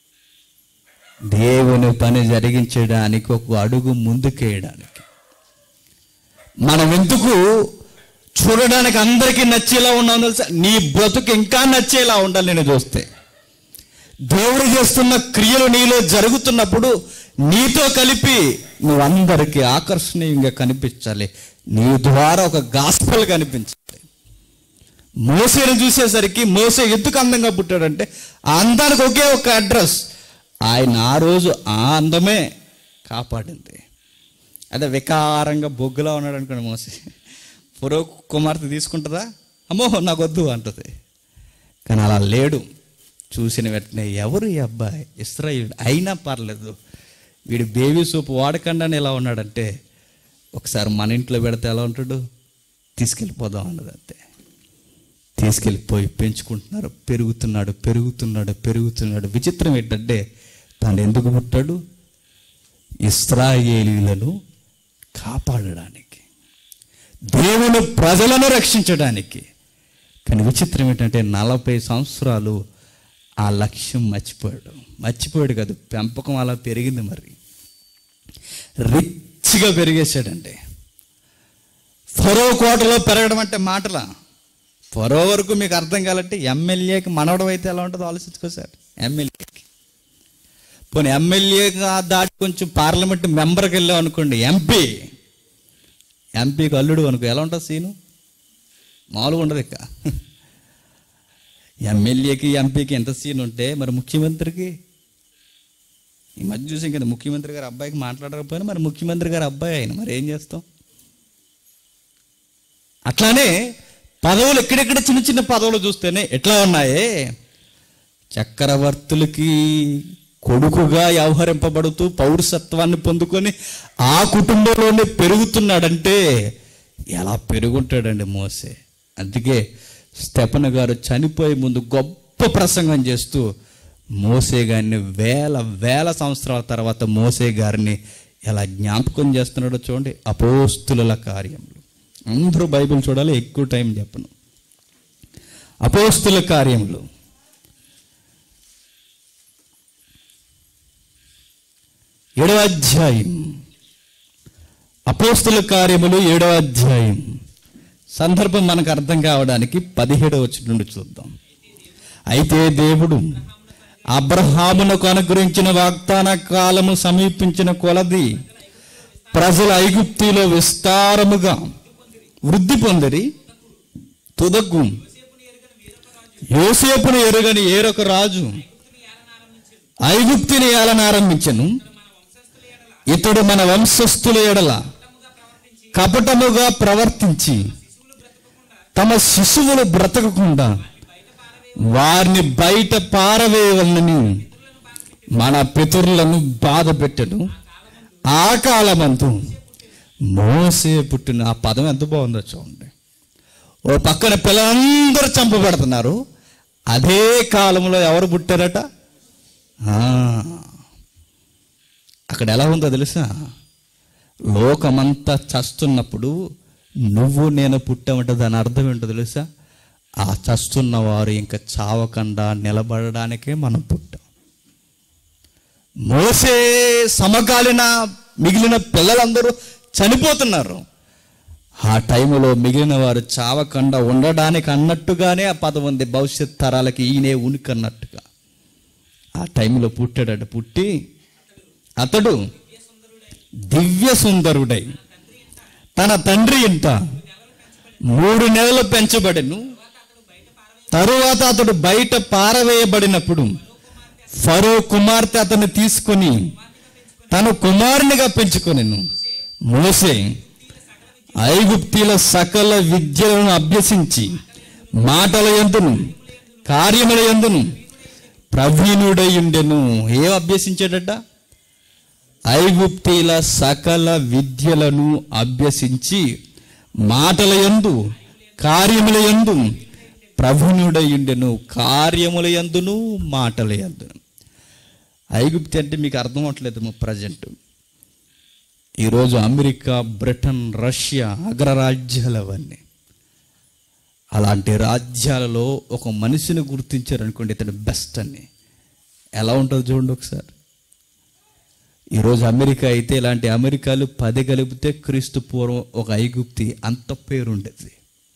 దేవుని పని జరిగించడానికి ఒక అడుగు ముందుకేయడానికి మనం ఎందుకు చూడడానికి అందరికీ నచ్చేలా ఉన్నాం తెలుసా నీ బ్రతుకు ఇంకా నచ్చేలా ఉండాలి నేను చూస్తే దేవుడు చేస్తున్న క్రియలు నీలో జరుగుతున్నప్పుడు నీతో కలిపి నువ్వందరికీ ఆకర్షణీయంగా కనిపించాలి నీ ద్వారా ఒక గాస్పల్ కనిపించాలి మోసేను చూసేసరికి మోసే ఎందుకు అందంగా పుట్టాడంటే ఆ అందానికి ఒకే ఒక అడ్రస్ ఆయన ఆ రోజు ఆ అందమే కాపాడింది అదే వికారంగా బొగ్గులా ఉన్నాడు అనుకోండి మోసే పురో కుమార్తె తీసుకుంటుందా అమ్మో నాకు వద్దు అంటుంది కానీ అలా లేడు చూసిన వెంటనే ఎవరు ఈ అబ్బాయి ఇస్రాయిల్ అయినా పర్లేదు వీడు బేబీ సూప్ వాడకుండానే ఎలా ఉన్నాడంటే ఒకసారి మన ఇంట్లో పెడితే ఎలా ఉంటాడు తీసుకెళ్ళిపోదాం అన్నది అంతే తీసుకెళ్ళిపోయి పెంచుకుంటున్నారు పెరుగుతున్నాడు పెరుగుతున్నాడు పెరుగుతున్నాడు విచిత్రం ఏంటంటే తాను ఎందుకు పుట్టాడు ఇస్రాయేలీలను కాపాడడానికి దేవుని ప్రజలను రక్షించడానికి కానీ విచిత్రం ఏంటంటే నలభై సంవత్సరాలు ఆ లక్ష్యం మర్చిపోయాడు మర్చిపోయాడు కాదు పెంపకం అలా పెరిగింది మరి రిచ్గా పెరిగేశాడండి ఫరో కోటలో పెరగడం అంటే మాటల ఫరో వరకు మీకు అర్థం కావాలంటే ఎమ్మెల్యేకి మనవడం అయితే ఎలా ఉంటుందో ఆలోచించుకోసారి ఎమ్మెల్యేకి పోనీ ఎమ్మెల్యేగా దాటి కొంచెం పార్లమెంట్ మెంబర్కి వెళ్ళాం అనుకోండి ఎంపీ ఎంపీకి అల్లుడు అనుకో ఎలా ఉంటుంది సీను మామూలుగా ఉండదు ఇక ఎమ్మెల్యేకి ఎంపీకి ఎంత సీన్ ఉంటే మరి ముఖ్యమంత్రికి ఈ మధ్య చూసాం కదా ముఖ్యమంత్రి గారు అబ్బాయికి మాట్లాడకపోయినా మరి ముఖ్యమంత్రి గారు అబ్బాయి ఆయన మరి ఏం చేస్తాం అట్లానే పదవులు ఎక్కడెక్కడ చిన్న చిన్న పదవులు చూస్తేనే ఎట్లా ఉన్నాయే చక్రవర్తులకి కొడుకుగా వ్యవహరింపబడుతూ పౌరసత్వాన్ని పొందుకొని ఆ కుటుంబంలోనే పెరుగుతున్నాడంటే ఎలా పెరుగుంటాడండి మోసే అందుకే స్టెపన్ గారు చనిపోయే ముందు గొప్ప ప్రసంగం చేస్తూ మోసే గారిని వేల వేల సంవత్సరాల తర్వాత మోసే గారిని ఎలా జ్ఞాపకం చేస్తున్నాడో చూడండి అపోస్తుల కార్యములు అందరూ బైబిల్ చూడాలి ఎక్కువ టైం చెప్పను అపోస్తుల కార్యములు ఏడవ అధ్యాయం అపోస్తుల కార్యములు ఏడవ అధ్యాయం సందర్భం మనకు అర్థం కావడానికి పదిహేడవ వచ్చి నుండి చూద్దాం అయితే దేవుడు అబ్రహామునకు అనుగ్రహించిన వాగ్దాన కాలము సమీపించిన కొలది ప్రజల ఐగుప్తిలో విస్తారముగా వృద్ధి పొందిరి తుదకు యోసేపును ఎరుగని ఏరొక రాజు ఐగుప్తిని ఏలనారంభించను ఇతడు మన వంశస్థుల ఎడల కపటముగా ప్రవర్తించి తమ శిశువులు బ్రతకకుండా వారిని బయట పారవేయవలనని మన పితరులను బాధ పెట్టను ఆ కాలమందు మోసే పుట్టిన ఆ పదం ఎంత బాగుందో చూడండి ఓ పక్కన పిల్లలందరూ చంపబడుతున్నారు అదే కాలంలో ఎవరు పుట్టారట ఆ, అక్కడ ఎలా ఉందో తెలుసా లోకమంతా చస్తున్నప్పుడు నువ్వు నేను పుట్టామంటే దాని అర్థం ఏంటో తెలుసా ఆ చస్తున్న వారు ఇంకా చావకుండా నిలబడడానికే మనం పుట్టాం మోసే సమకాలీన మిగిలిన పిల్లలందరూ చనిపోతున్నారు ఆ టైంలో మిగిలిన వారు చావకుండా ఉండడానికి అన్నట్టుగానే ఆ పదం ఉంది భవిష్యత్ తరాలకి ఈయనే ఉనికి అన్నట్టుగా ఆ టైంలో పుట్టాడట పుట్టి అతడు దివ్య సుందరుడై తన తండ్రి ఇంట మూడు నెలలు పెంచబడెను తరువాత అతడు బయట పారవేయబడినప్పుడు ఫరో కుమార్తె అతన్ని తీసుకొని తన కుమారునిగా పెంచుకొనెను మోసే ఐగుప్తీల సకల విద్యలను అభ్యసించి మాటల ఎందును కార్యముల ఎందును ప్రవీణుడై ఉండెను ఏం అభ్యసించాడట ఐగుప్తీల సకల విద్యలను అభ్యసించి మాటల యందు కార్యముల యందు ప్రవీణుడై ఉండెను కార్యముల యందును మాటల యందును ఐగుప్తి అంటే మీకు అర్థం అవట్లేదు ప్రజెంట్ ఈరోజు అమెరికా బ్రిటన్ రష్యా అగ్రరాజ్యాలు అవన్నీ అలాంటి రాజ్యాలలో ఒక మనిషిని గుర్తించారనుకోండి ఇతను బెస్ట్ అని ఎలా ఉంటుందో చూడండి ఒకసారి ఈరోజు అమెరికా అయితే ఇలాంటి అమెరికాలు పది కలిపితే క్రీస్తు పూర్వం ఒక ఐగుప్తి అంత పేరుండేది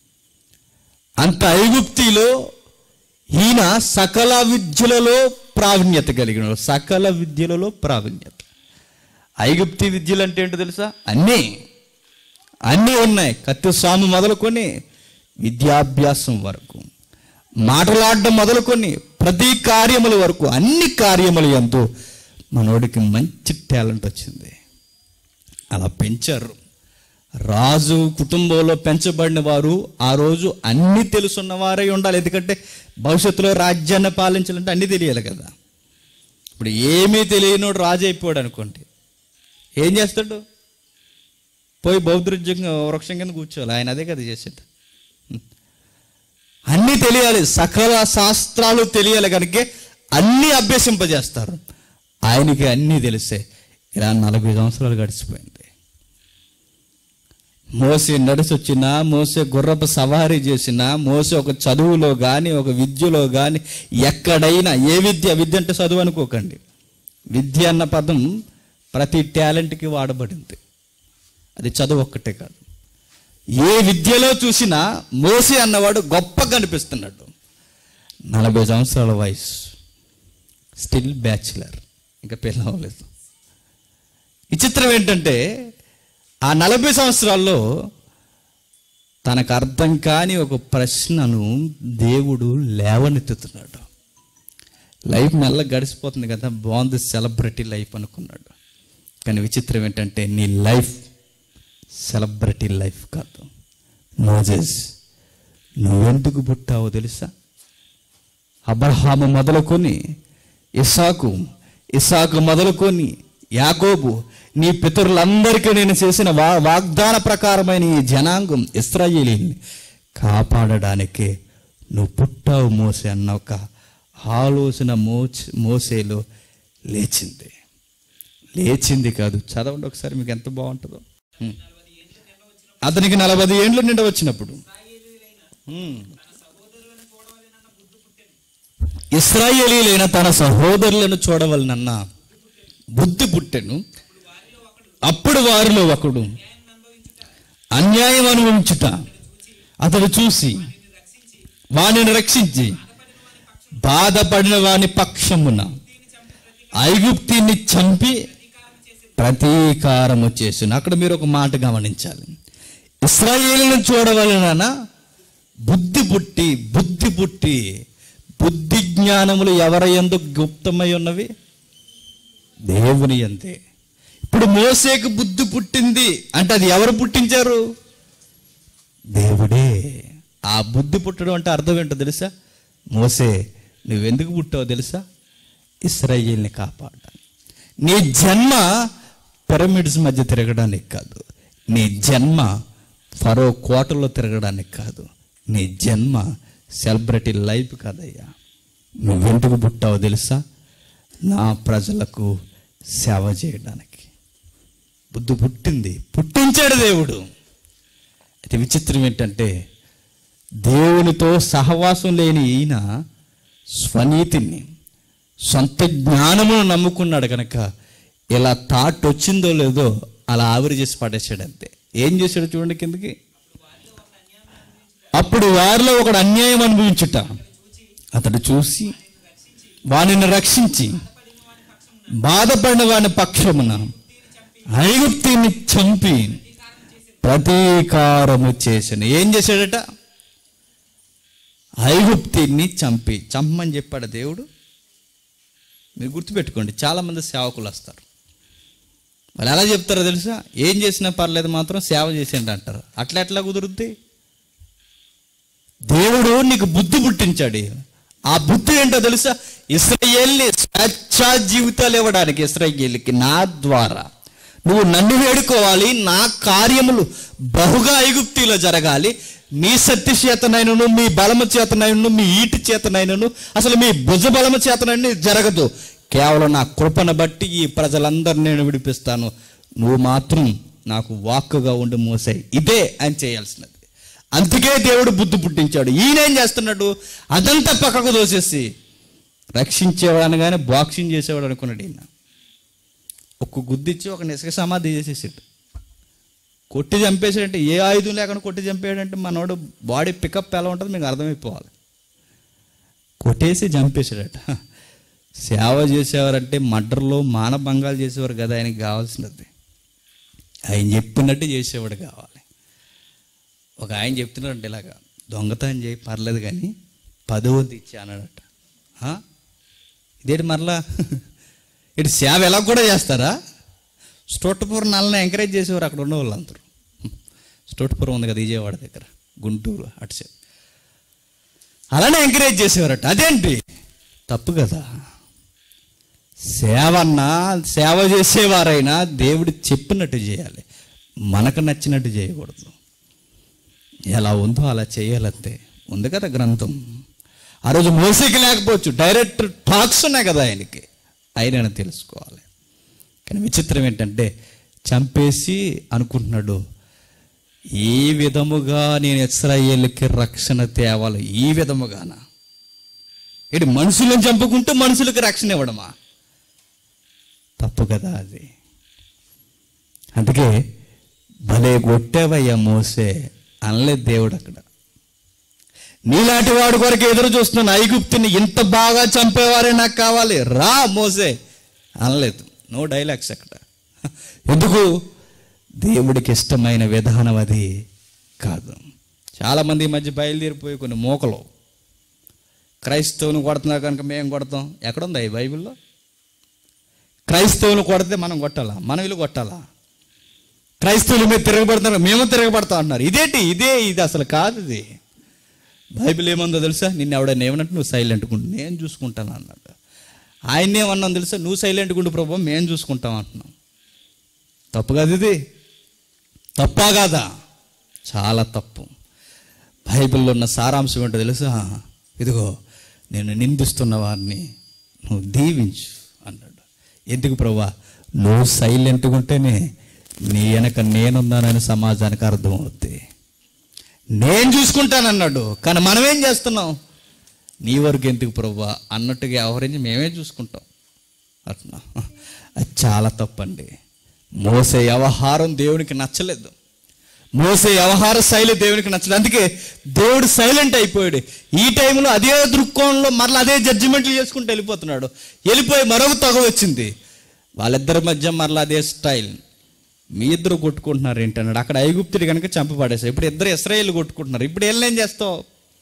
అంత ఐగుప్తిలో ఈయన సకల విద్యలలో ప్రావీణ్యత కలిగిన సకల విద్యలలో ప్రావీణ్యత ఐగుప్తి విద్యలు అంటే ఏంటో తెలుసా అన్నీ అన్నీ ఉన్నాయి కత్తి స్వామి మొదలుకొని విద్యాభ్యాసం వరకు మాటలాడడం మొదలుకొని ప్రతి కార్యముల వరకు అన్ని కార్యములు ఎంతో మనోడికి మంచి టాలెంట్ వచ్చింది అలా పెంచారు రాజు కుటుంబంలో పెంచబడిన వారు ఆ రోజు అన్ని తెలుసున్న వారై ఉండాలి ఎందుకంటే భవిష్యత్తులో రాజ్యాన్ని పాలించాలంటే అన్నీ తెలియాలి కదా ఇప్పుడు ఏమీ తెలియనోడు రాజు అయిపోయాడు అనుకోండి ఏం చేస్తాడు పోయి బౌద్ధృజ్యంగా వృక్షం కింద కూర్చోవాలి ఆయన అదే కదా చేసేది అన్నీ తెలియాలి సకల శాస్త్రాలు తెలియాలి కనుక అన్నీ అభ్యసింపజేస్తారు ఆయనకి అన్నీ తెలిసే ఇలా నలభై సంవత్సరాలు గడిచిపోయింది మోసి నడిచొచ్చినా మోసే గుర్రపు సవారీ చేసినా మోసే ఒక చదువులో కానీ ఒక విద్యలో కానీ ఎక్కడైనా ఏ విద్య విద్య అంటే చదువు అనుకోకండి విద్య అన్న పదం ప్రతి టాలెంట్కి వాడబడింది అది చదువు ఒక్కటే కాదు ఏ విద్యలో చూసినా మోసి అన్నవాడు గొప్ప కనిపిస్తున్నాడు నలభై సంవత్సరాల వయసు స్టిల్ బ్యాచులర్ ఇంకా పెళ్ళి అవ్వలేదు విచిత్రం ఏంటంటే ఆ నలభై సంవత్సరాల్లో తనకు అర్థం కాని ఒక ప్రశ్నను దేవుడు లేవనెత్తుతున్నాడు లైఫ్ మెల్ల గడిచిపోతుంది కదా బాగుంది సెలబ్రిటీ లైఫ్ అనుకున్నాడు కానీ విచిత్రం ఏంటంటే నీ లైఫ్ సెలబ్రిటీ లైఫ్ కాదు మోజెస్ నువ్వెందుకు పుట్టావో తెలుసా అబ్రహాము మొదలుకొని ఇసాకు ఇసాకు మొదలుకొని యాకోబు నీ పితరులందరికీ నేను చేసిన వా వాగ్దాన ప్రకారమైన ఈ జనాంగం ఇస్రాయేలీని కాపాడడానికే నువ్వు పుట్టావు మోసే అన్న ఒక ఆలోచన మోచ మోసేలో లేచింది లేచింది కాదు చదవండి ఒకసారి మీకు ఎంత బాగుంటుందో హ్మ్. అతనికి నలభై ఏండ్లు నిండా వచ్చినప్పుడు హ్మ్. ఇస్రాయేలీలైన తన సహోదరులను చూడవలనన్న బుద్ధి పుట్టెను అప్పుడు వారిలో ఒకడు అన్యాయం అనుభవించుట అతడు చూసి వానిని రక్షించి బాధపడిన వాని పక్షమున ఐగుప్తిని చంపి ప్రతీకారము చేసిన అక్కడ మీరు ఒక మాట గమనించాలి ఇస్రాయేలును చూడవలన బుద్ధి పుట్టి బుద్ధి పుట్టి బుద్ధి జ్ఞానములు ఎవరి ఎందుకు గుప్తమై ఉన్నవి దేవుని అంతే ఇప్పుడు మోసేకు బుద్ధి పుట్టింది అంటే అది ఎవరు పుట్టించారు దేవుడే ఆ బుద్ధి పుట్టడం అంటే అర్థం ఏంటో తెలుసా మోసే నువ్వెందుకు పుట్టావో తెలుసా ఇస్రాయేల్ని కాపాడాలి నీ జన్మ పిరమిడ్స్ మధ్య తిరగడానికి కాదు నీ జన్మ ఫరో కోటలో తిరగడానికి కాదు నీ జన్మ సెలబ్రిటీ లైఫ్ కాదయ్యా నువ్వెందుకు పుట్టావో తెలుసా నా ప్రజలకు సేవ చేయడానికి బుద్ధి పుట్టింది పుట్టించాడు దేవుడు అయితే విచిత్రం ఏంటంటే దేవునితో సహవాసం లేని ఈయన స్వనీతిని సొంత జ్ఞానమును నమ్ముకున్నాడు కనుక ఇలా థాట్ వచ్చిందో లేదో అలా ఆవిరి చేసి పడేశాడు అంతే ఏం చేశాడు చూడండి కిందకి అప్పుడు వారిలో ఒకడు అన్యాయం అనుభవించుట అతడు చూసి వానిని రక్షించి బాధపడిన వాని పక్షమున ఐగుప్తిని చంపి ప్రతీకారము చేసిన ఏం చేశాడట ఐగుప్తిని చంపి చంపమని చెప్పాడు దేవుడు మీరు గుర్తుపెట్టుకోండి చాలామంది సేవకులు వస్తారు వాళ్ళు ఎలా చెప్తారో తెలుసా ఏం చేసినా పర్లేదు మాత్రం సేవ చేసేయండి అంటారు అట్లా ఎట్లా కుదురుద్ది దేవుడు నీకు బుద్ధి పుట్టించాడు ఆ బుద్ధి ఏంటో తెలుసా ఇస్రాయేల్ని స్వేచ్ఛా జీవితాలు ఇవ్వడానికి ఇస్రాయేల్కి నా ద్వారా నువ్వు నన్ను వేడుకోవాలి నా కార్యములు బహుగా ఐగుప్తిలో జరగాలి మీ శక్తి చేతనైనను మీ బలము చేతనైనను మీ ఈటి చేతనైనను అసలు మీ భుజ బలము చేతనైనా జరగదు కేవలం నా కృపను బట్టి ఈ ప్రజలందరినీ నేను విడిపిస్తాను నువ్వు మాత్రం నాకు వాక్కుగా ఉండి మోసాయి ఇదే అని చేయాల్సినది అందుకే దేవుడు బుద్ధి పుట్టించాడు ఈయన ఏం చేస్తున్నాడు అదంతా పక్కకు దోసేసి రక్షించేవాడు అనగానే బాక్సింగ్ చేసేవాడు అనుకున్నాడు ఈయన ఒక్క గుద్దిచ్చి ఒక నిసక సమాధి చేసేసాడు కొట్టి చంపేసాడంటే ఏ ఆయుధం లేకుండా కొట్టి చంపేయాడంటే మనోడు బాడీ పికప్ ఎలా ఉంటుందో మీకు అర్థమైపోవాలి కొట్టేసి చంపేశాడట సేవ చేసేవారంటే మర్డర్లో మానభంగాలు చేసేవారు కదా ఆయనకి కావాల్సినది ఆయన చెప్పినట్టు చేసేవాడు కావాలి ఒక ఆయన చెప్తున్నాడంటే ఇలాగా దొంగతనం చేయి పర్లేదు కానీ పదవంతు ఇచ్చి అన్నాడట ఆ? ఇదేంటి మరలా ఇటు సేవ ఎలా కూడా చేస్తారా స్టోటపురం నల్లని ఎంకరేజ్ చేసేవారు అక్కడ ఉన్న వాళ్ళందరూ స్టోటపురం ఉంది కదా విజయవాడ దగ్గర గుంటూరు అటు సైడ్ అలానే ఎంకరేజ్ చేసేవారట అదేంటి తప్పు కదా సేవన్నా సేవ చేసేవారైనా దేవుడు చెప్పినట్టు చేయాలి మనకు నచ్చినట్టు చేయకూడదు ఎలా ఉందో అలా చేయాలంతే ఉంది కదా గ్రంథం ఆ రోజు మోసేకి లేకపోవచ్చు డైరెక్ట్ టాక్స్ ఉన్నాయి కదా ఆయనకి ఆయన తెలుసుకోవాలి కానీ విచిత్రం ఏంటంటే చంపేసి అనుకుంటున్నాడు ఈ విధముగా నేను ఇస్రాయేల్కి రక్షణ తేవాలి ఈ విధముగానా ఇటు మనుషులను చంపుకుంటూ మనుషులకు రక్షణ ఇవ్వడమా తప్పు కదా అది అందుకే భలే కొట్టేవయ్యా మోసే అనలేదు దేవుడు అక్కడ నీలాంటి వాడి కొరకు ఎదురు చూస్తున్నాను ఐగుప్తుని ఇంత బాగా చంపేవారే నాకు కావాలి రా మోసే అనలేదు నో డైలాగ్స్ అక్కడ ఎందుకు దేవుడికి ఇష్టమైన విధానం అది కాదు చాలామంది ఈ మధ్య బయలుదేరిపోయి కొన్ని మోకలు క్రైస్తవుని కొడుతున్నారు కనుక మేము కొడతాం ఎక్కడుందా ఈ బైబిల్లో క్రైస్తవులు కొడితే మనం కొట్టాలా మనం వీళ్ళు కొట్టాలా క్రైస్తవులు మీరు తిరగబడుతున్నారు మేము తిరగబడతాం అంటున్నారు ఇదేంటి ఇదే ఇది అసలు కాదు ఇది బైబిల్ ఏముందో తెలుసా నిన్ను ఎవడైనా ఏమన్నట్టు నువ్వు సైలెంట్ ఉండు నేను చూసుకుంటాను అన్నాడు ఆయన్నే అన్నాం తెలుసా నువ్వు సైలెంట్గా ఉండు ప్రభు మేము చూసుకుంటాం అంటున్నాం తప్పు కాదు ఇది తప్పా కాదా చాలా తప్పు బైబిల్లో ఉన్న సారాంశం ఏంటో తెలుసా ఇదిగో నేను నిందిస్తున్న వారిని నువ్వు దీవించు అన్నాడు ఎందుకు ప్రభా నువ్వు సైలెంట్గా ఉంటేనే నీ వెనక నేనున్నానని సమాజానికి అర్థమవుద్ది నేను చూసుకుంటానన్నాడు కానీ మనం ఏం చేస్తున్నాం నీ వరకు ఎందుకు ప్రభా అన్నట్టుగా ఎవరించి మేమే చూసుకుంటాం అట్లా అది చాలా తప్పండి మోసే వ్యవహారం దేవునికి నచ్చలేదు మోసే వ్యవహార శైలి దేవునికి నచ్చలేదు అందుకే దేవుడు సైలెంట్ అయిపోయాడు ఈ టైంలో అదే దృక్కోణంలో మరలా అదే జడ్జిమెంట్లు చేసుకుంటూ వెళ్ళిపోతున్నాడు వెళ్ళిపోయి మరొక తగ వచ్చింది వాళ్ళిద్దరి మధ్య మరలా అదే స్టైల్ మీ ఇద్దరు కొట్టుకుంటున్నారు ఏంటన్నాడు అక్కడ ఐగుప్తుడి కనుక చంపబడేసావు ఇప్పుడు ఇద్దరు ఇస్రాయేల్ కొట్టుకుంటున్నారు ఇప్పుడు వీళ్ళని ఏం చేస్తావు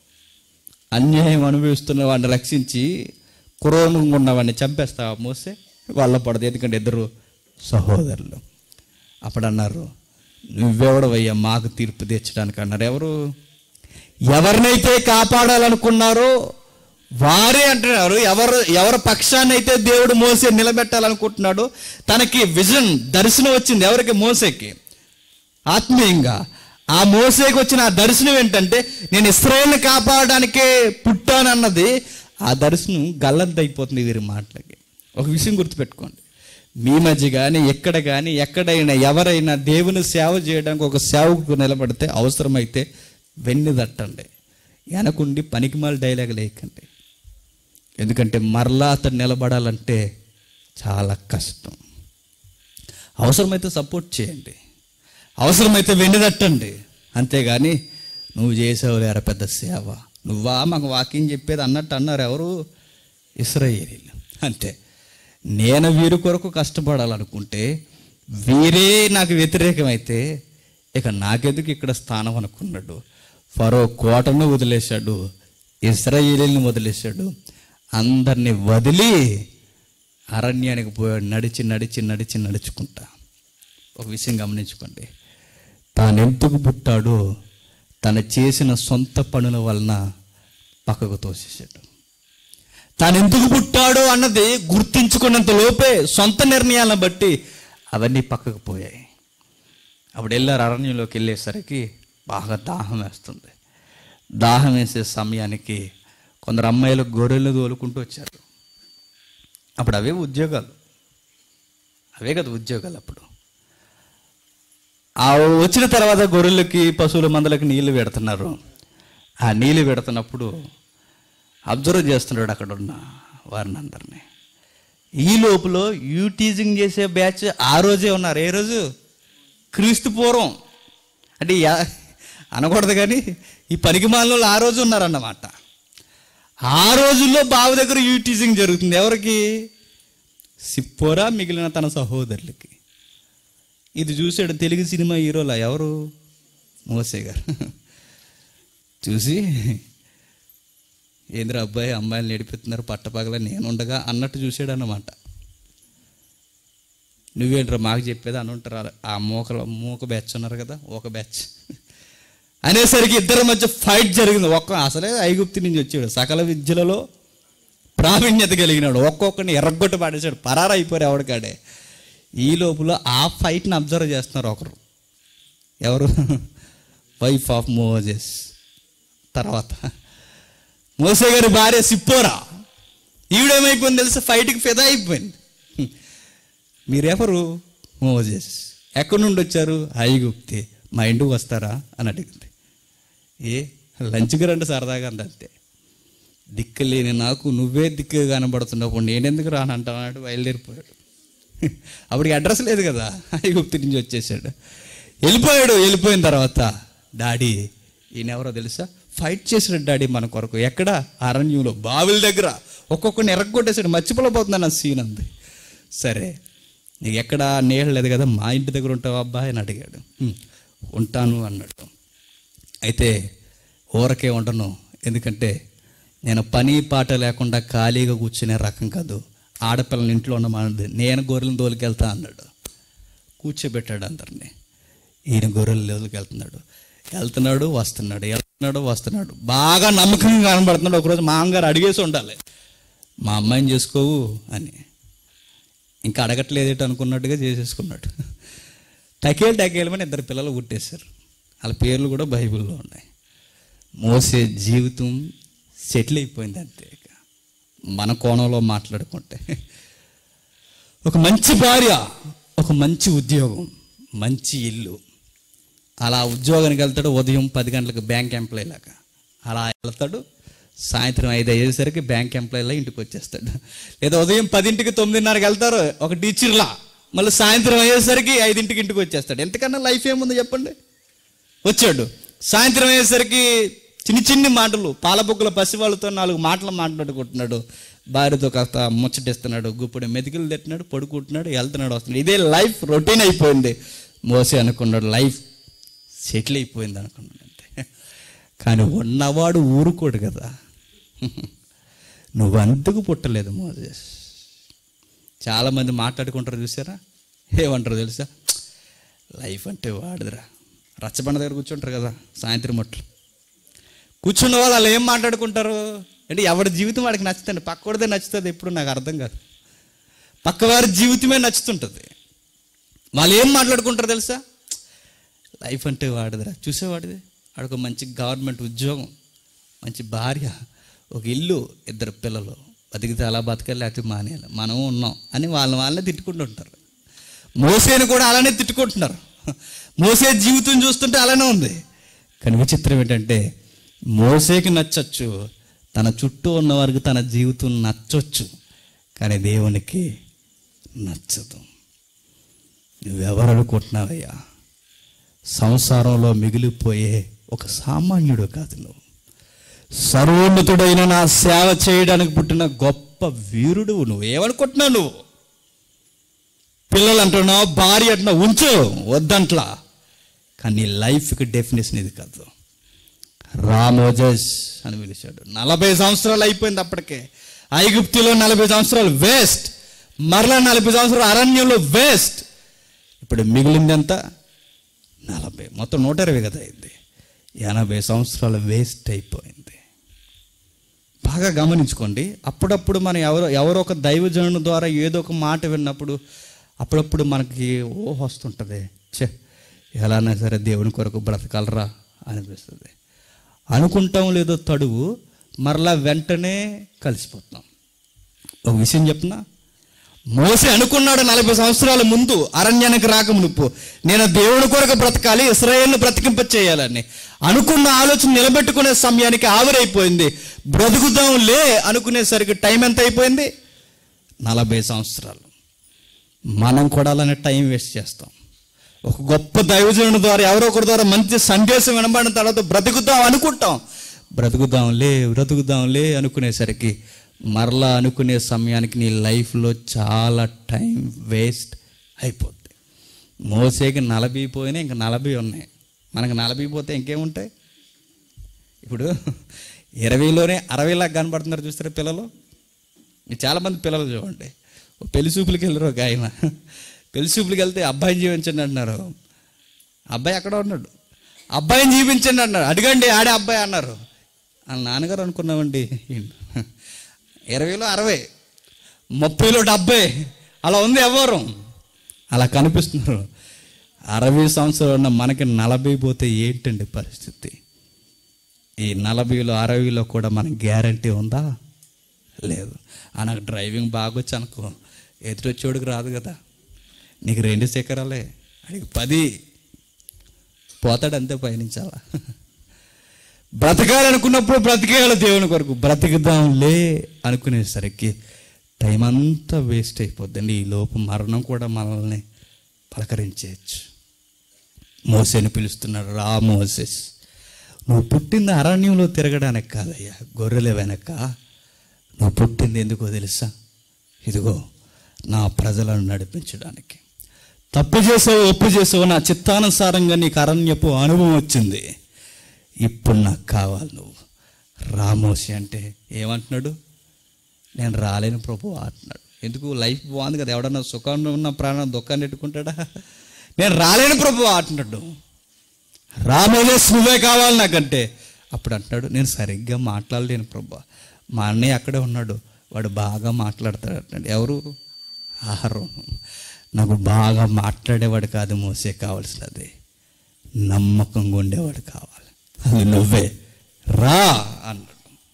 అన్యాయం అనుభవిస్తున్న వాడిని రక్షించి కురోనంగా ఉన్నవాడిని చంపేస్తావా మోసే వాళ్ళ పడదు ఎందుకంటే ఇద్దరు సహోదరులు అప్పుడు అన్నారు నువ్వెవడవయ్యా మాకు తీర్పు తీర్చడానికి అన్నారు ఎవరు ఎవరినైతే కాపాడాలనుకున్నారో వారే అంటున్నారు ఎవరు ఎవరి పక్షాన్ని అయితే దేవుడు మోసే నిలబెట్టాలనుకుంటున్నాడు తనకి విజన్ దర్శనం వచ్చింది ఎవరికి మోసేకి ఆత్మీయంగా ఆ మోసేకి వచ్చిన ఆ దర్శనం ఏంటంటే నేను ఇస్రాయేల్ని కాపాడడానికే పుట్టానన్నది ఆ దర్శనం గల్లంతైపోతుంది వీరి మాటలకి ఒక విషయం గుర్తుపెట్టుకోండి మీ మధ్య కానీ ఎక్కడ కానీ ఎక్కడైనా ఎవరైనా దేవుని సేవ చేయడానికి ఒక సేవకు నిలబడితే అవసరమైతే వెన్ను తట్టండి వెనకుండి పనికిమాల డైలాగ్ లేకండి ఎందుకంటే మరలా అతను నిలబడాలంటే చాలా కష్టం అవసరమైతే సపోర్ట్ చేయండి అవసరమైతే వెన్నుదట్టండి అంతేగాని నువ్వు చేసావు లేరా పెద్ద సేవ నువ్వా మాకు వాకింగ్ చెప్పేది అన్నట్టు అన్నారు ఎవరు ఇస్రాయేలీలు అంతే నేను వీరి కొరకు కష్టపడాలనుకుంటే వీరే నాకు వ్యతిరేకమైతే ఇక నాకెందుకు ఇక్కడ స్థానం అనుకున్నాడు ఫరో కోటను వదిలేశాడు ఇస్రాయేలీని వదిలేశాడు అందరిని వదిలి అరణ్యానికి పోయాడు నడిచి నడిచి నడిచి నడుచుకుంటా ఒక విషయం గమనించుకోండి తాను ఎందుకు పుట్టాడో తను చేసిన సొంత పనుల వలన పక్కకు తోసేసాడు తాను ఎందుకు పుట్టాడో అన్నది గుర్తించుకున్నంత లోపే సొంత నిర్ణయాలను బట్టి అవన్నీ పక్కకు పోయాయి అప్పుడు వెళ్ళారు అరణ్యంలోకి వెళ్ళేసరికి బాగా దాహం వేస్తుంది దాహం వేసే సమయానికి కొందరు అమ్మాయిలు గొర్రెలు తోలుకుంటూ వచ్చారు అప్పుడు అవే ఉద్యోగాలు అవే కదా ఉద్యోగాలు అప్పుడు ఆ వచ్చిన తర్వాత గొర్రెలకి పశువుల మందలకి నీళ్లు పెడుతున్నారు ఆ నీళ్లు పెడుతున్నప్పుడు అబ్జర్వ్ చేస్తున్నాడు అక్కడ ఉన్న వారిని అందరినీ ఈ లోపల యూటీజింగ్ చేసే బ్యాచ్ ఆ రోజే ఉన్నారు ఏ రోజు క్రీస్తు పూర్వం అంటే యా- అనకూడదు కానీ ఈ పనికి మాలలో ఆ రోజు ఉన్నారన్నమాట ఆ రోజుల్లో బావి దగ్గర యూటీజింగ్ జరుగుతుంది ఎవరికి సిప్పోరా మిగిలిన తన సహోదరులకి ఇది చూసాడు తెలుగు సినిమా హీరోలా ఎవరు మోసే గారు చూసి ఏంద్ర అబ్బాయి అమ్మాయిలు నడిపిస్తున్నారు పట్టపగల నేను ఉండగా అన్నట్టు చూసాడు అన్నమాట నువ్వేంట్రా మాకు చెప్పేది అని ఉంటారు ఆ మూక మూక బ్యాచ్ ఉన్నారు కదా ఒక బ్యాచ్ అనేసరికి ఇద్దరి మధ్య ఫైట్ జరిగింది ఒక్క అసలే ఐగుప్తి నుంచి వచ్చాడు సకల విద్యలలో ప్రావీణ్యత కలిగినాడు ఒక్కొక్కడిని ఎర్రగొట్టు పాడేశాడు పరారైపోయారు ఎవడికాడే ఈ లోపల ఆ ఫైట్ని అబ్జర్వ్ చేస్తున్నారు ఒకరు ఎవరు వైఫ్ ఆఫ్ మోజెస్ తర్వాత మోసే గారి భార్య సిప్పోరా ఈవిడేమైపోయింది తెలుసా ఫైట్కి ఫిదా అయిపోయింది మీరెవరు మోజెస్ ఎక్కడి నుండి వచ్చారు ఐగుప్తి మా ఇంటికి వస్తారా అని అడిగింది ఏ లంచ్కి రండి సరదాగా అంది అంతే దిక్కు లేని నాకు నువ్వే దిక్కు కనబడుతున్నప్పుడు నేనెందుకు రానంటాడు బయలుదేరిపోయాడు అప్పటికి అడ్రస్ లేదు కదా ఐగుప్తి నుంచి వచ్చేసాడు వెళ్ళిపోయాడు వెళ్ళిపోయిన తర్వాత డాడీ ఈయన ఎవరో తెలుసా ఫైట్ చేసాడు డాడీ మన కొరకు ఎక్కడ అరణ్యంలో బావిల దగ్గర ఒక్కొక్కరిని ఎరగొట్టేసాడు మర్చిపోలేకపోతున్నాను ఆ సీన్ అంది సరే నీకు ఎక్కడ నీళ్ళు లేదు కదా మా ఇంటి దగ్గర ఉంటావు అబ్బాయి అని అడిగాడు "ఉమ్, ఉంటాను అన్నాడు అయితే ఊరకే ఉండను ఎందుకంటే నేను పని పాట లేకుండా ఖాళీగా కూర్చునే రకం కాదు ఆడపిల్లని ఇంట్లో ఉండమన్నది నేను గొర్రెలను తోలుకెళ్తా అన్నాడు కూర్చోబెట్టాడు అందరినీ ఈయన గొర్రెలు తోలుకెళ్తున్నాడు వెళ్తున్నాడు వస్తున్నాడు వెళ్తున్నాడు వస్తున్నాడు బాగా నమ్మకంగా కనబడుతున్నాడు ఒకరోజు మామగారు అడిగేసి ఉండాలి మా అమ్మాయిని చేసుకోవు అని ఇంకా అడగట్లేదేట అనుకున్నట్టుగా చేసేసుకున్నాడు టకేల్ టకేలమని ఇద్దరు పిల్లలు పుట్టేశారు వాళ్ళ పేర్లు కూడా బైబిల్లో ఉన్నాయి మోసే జీవితం సెటిల్ అయిపోయింది అంతే ఇక. మన కోణంలో మాట్లాడుకుంటే ఒక మంచి భార్య ఒక మంచి ఉద్యోగం మంచి ఇల్లు అలా ఉద్యోగానికి వెళ్తాడు ఉదయం పది గంటలకు బ్యాంక్ ఎంప్లాయ్ లాగా అలా వెళ్తాడు సాయంత్రం ఐదు అయ్యేసరికి బ్యాంక్ ఎంప్లాయీలా ఇంటికి వచ్చేస్తాడు లేదా ఉదయం పదింటికి తొమ్మిదిన్నరకి వెళ్తారు ఒక టీచర్లా మళ్ళీ సాయంత్రం అయ్యేసరికి ఐదింటికి ఇంటికి వచ్చేస్తాడు ఎంతకన్నా లైఫ్ ఏముంది చెప్పండి వచ్చాడు సాయంత్రం అయ్యేసరికి చిన్ని చిన్ని మాటలు పాలబొక్కుల పసివాళ్ళతో నాలుగు మాటలు మాట్లాడుకుంటున్నాడు భార్యతో కాస్త ముచ్చటిస్తున్నాడు గుప్పుడు మెతికలు తిట్టినాడు పడుకుంటున్నాడు వెళ్తున్నాడు వస్తున్నాడు ఇదే లైఫ్ రొటీన్ అయిపోయింది మోసే అనుకున్నాడు లైఫ్ సెటిల్ అయిపోయింది అనుకున్నాడు అంతే కానీ ఉన్నవాడు ఊరుకోడు కదా నువ్వు అందుకు పుట్టలేదు మోజెస్ చాలామంది మాట్లాడుకుంటారు చూసారా ఏమంటారు తెలుసా లైఫ్ అంటే వాడుదిరా రచ్చబండ దగ్గర కూర్చుంటారు కదా సాయంత్రం మట్లు కూర్చున్న వాళ్ళు వాళ్ళు ఏం మాట్లాడుకుంటారు అంటే ఎవరి జీవితం వాడికి నచ్చుతుంది పక్కవాడిదే నచ్చుతుంది ఎప్పుడు నాకు అర్థం కాదు పక్కవారి జీవితమే నచ్చుతుంటుంది వాళ్ళు ఏం మాట్లాడుకుంటారు తెలుసా లైఫ్ అంటే వాడిదిరా చూసేవాడిది వాడికి మంచి గవర్నమెంట్ ఉద్యోగం మంచి భార్య ఒక ఇల్లు ఇద్దరు పిల్లలు బతికితే అలా బతకాలి లేకపోతే మానేయాలి మనం ఉన్నాం అని వాళ్ళని వాళ్ళనే తిట్టుకుంటుంటారు మోసేని కూడా అలానే తిట్టుకుంటున్నారు మోసే జీవితం చూస్తుంటే అలానే ఉంది కానీ విచిత్రం ఏంటంటే మోసేకి నచ్చచ్చు తన చుట్టూ ఉన్న వారికి తన జీవితం నచ్చొచ్చు కానీ దేవునికి నచ్చదు నువ్వెవరు అనుకుంటున్నావయ్యా సంసారంలో మిగిలిపోయే ఒక సామాన్యుడు కాదు నువ్వు సర్వోన్నతుడైన నా సేవ చేయడానికి పుట్టిన గొప్ప వీరుడు నువ్వు ఏమనుకుంటున్నావు నువ్వు పిల్లలు అంటున్నావు భార్య అంటున్నావు ఉంచు వద్దంట్లా కానీ నీ లైఫ్కి డెఫినేషన్ ఇది కాదు రామోజస్ అని పిలిచాడు నలభై సంవత్సరాలు అయిపోయింది అప్పటికే ఐగుప్తిలో నలభై సంవత్సరాలు వేస్ట్ మరలా నలభై సంవత్సరాలు అరణ్యంలో వేస్ట్ ఇప్పుడు మిగిలింది ఎంత నలభై మొత్తం నూట ఇరవై కదా అయింది ఎనభై సంవత్సరాలు వేస్ట్ అయిపోయింది బాగా గమనించుకోండి అప్పుడప్పుడు మనం ఎవరో ఎవరో ఒక దైవజనుని ద్వారా ఏదో ఒక మాట విన్నప్పుడు అప్పుడప్పుడు మనకి ఓహ్ వస్తుంటుంది చే ఎలానా సరే దేవుని కొరకు బ్రతకాలరా అనిపిస్తుంది అనుకుంటాం లేదో తడువు మరలా వెంటనే కలిసిపోతాం ఒక విషయం చెప్పనా మోసే అనుకున్నాడు నలభై సంవత్సరాల ముందు అరణ్యానికి రాక మునుపు నేను దేవుని కొరకు బ్రతకాలి ఇస్రాయేల్ను బ్రతికింప చేయాలని అనుకున్న ఆలోచన నిలబెట్టుకునే సమయానికి ఆవిరైపోయింది బ్రతుకుదాం లే అనుకునేసరికి టైం ఎంత అయిపోయింది నలభై సంవత్సరాలు మనం కూడా అలానే టైం వేస్ట్ చేస్తాం ఒక గొప్ప దైవజనుడి ద్వారా ఎవరో ఒకరి ద్వారా మంచి సందేశం వినబడిన తర్వాత బ్రతుకుదాం అనుకుంటాం బ్రతుకుదాంలే బ్రతుకుదాంలే అనుకునేసరికి మరలా అనుకునే సమయానికి నీ లైఫ్లో చాలా టైం వేస్ట్ అయిపోద్ది మోసేకి నలభై పోయినా ఇంకా నలభై ఉన్నాయి మనకు నలభై పోతే ఇంకేముంటాయి ఇప్పుడు ఇరవైలోనే అరవైలాగా కనబడుతున్నారు చూస్తారా పిల్లలు మీరు చాలామంది పిల్లలు చూడండి ఓ పెళ్లి చూపులకి వెళ్ళరు ఒక ఆయన పెళ్లి చూపులకి వెళ్తే అబ్బాయిని జీవించండి అంటున్నారు అబ్బాయి అక్కడ ఉన్నాడు అబ్బాయిని జీవించండి అన్నారు అడగండి ఆడే అబ్బాయి అన్నారు వాళ్ళ నాన్నగారు అనుకున్నామండి ఇరవైలో అరవై ముప్పైలో డెబ్బై అలా ఉంది ఎవరు అలా కనిపిస్తున్నారు అరవై సంవత్సరాలు ఉన్న మనకి నలభై పోతే ఏంటండి పరిస్థితి ఈ నలభైలో అరవైలో కూడా మనకి గ్యారంటీ ఉందా లేదు ఆ నాకు డ్రైవింగ్ బాగొచ్చు అనుకో ఎదురొచ్చేవాడికి రాదు కదా నీకు రెండు శిఖరాలే అడిగి పది పోతాడు అంతే పయనించాలా బ్రతకాలనుకున్నప్పుడు బ్రతికేయాలి దేవుని కొరకు బ్రతికిద్దాంలే అనుకునేసరికి టైం అంతా వేస్ట్ అయిపోద్దండి ఈ లోపు మరణం కూడా మనల్ని పలకరించేయచ్చు మోసేని పిలుస్తున్నాడు రా మోసెస్ నువ్వు పుట్టింది అరణ్యంలో తిరగడానికి కాదయ్యా గొర్రెల వెనక నువ్వు పుట్టింది ఎందుకో తెలుసా ఇదిగో నా ప్రజలను నడిపించడానికి తప్పు చేసావు ఒప్పు చేసావు నా చిత్తానుసారంగా నీకు అరణ్యపు అనుభవం వచ్చింది ఇప్పుడు నాకు కావాలి నువ్వు రామోసి అంటే ఏమంటున్నాడు నేను రాలేను ప్రభు అంటున్నాడు ఎందుకు లైఫ్ బాగుంది కదా ఎవడన్నా సుఖాన్ని ఉన్న ప్రాణం దుఃఖాన్ని పెట్టుకుంటాడా నేను రాలేను ప్రభు అంటున్నాడు రామోజస్ నువ్వే కావాలి నాకంటే అప్పుడు అంటున్నాడు నేను సరిగ్గా మాట్లాడలేను ప్రభు మా అన్నయ్య అక్కడే ఉన్నాడు వాడు బాగా మాట్లాడతాడటండి ఎవరు ఆహారం నాకు బాగా మాట్లాడేవాడు కాదు మోసే కావాల్సినది నమ్మకంగా ఉండేవాడు కావాలి అది నువ్వే రా అన్నాడు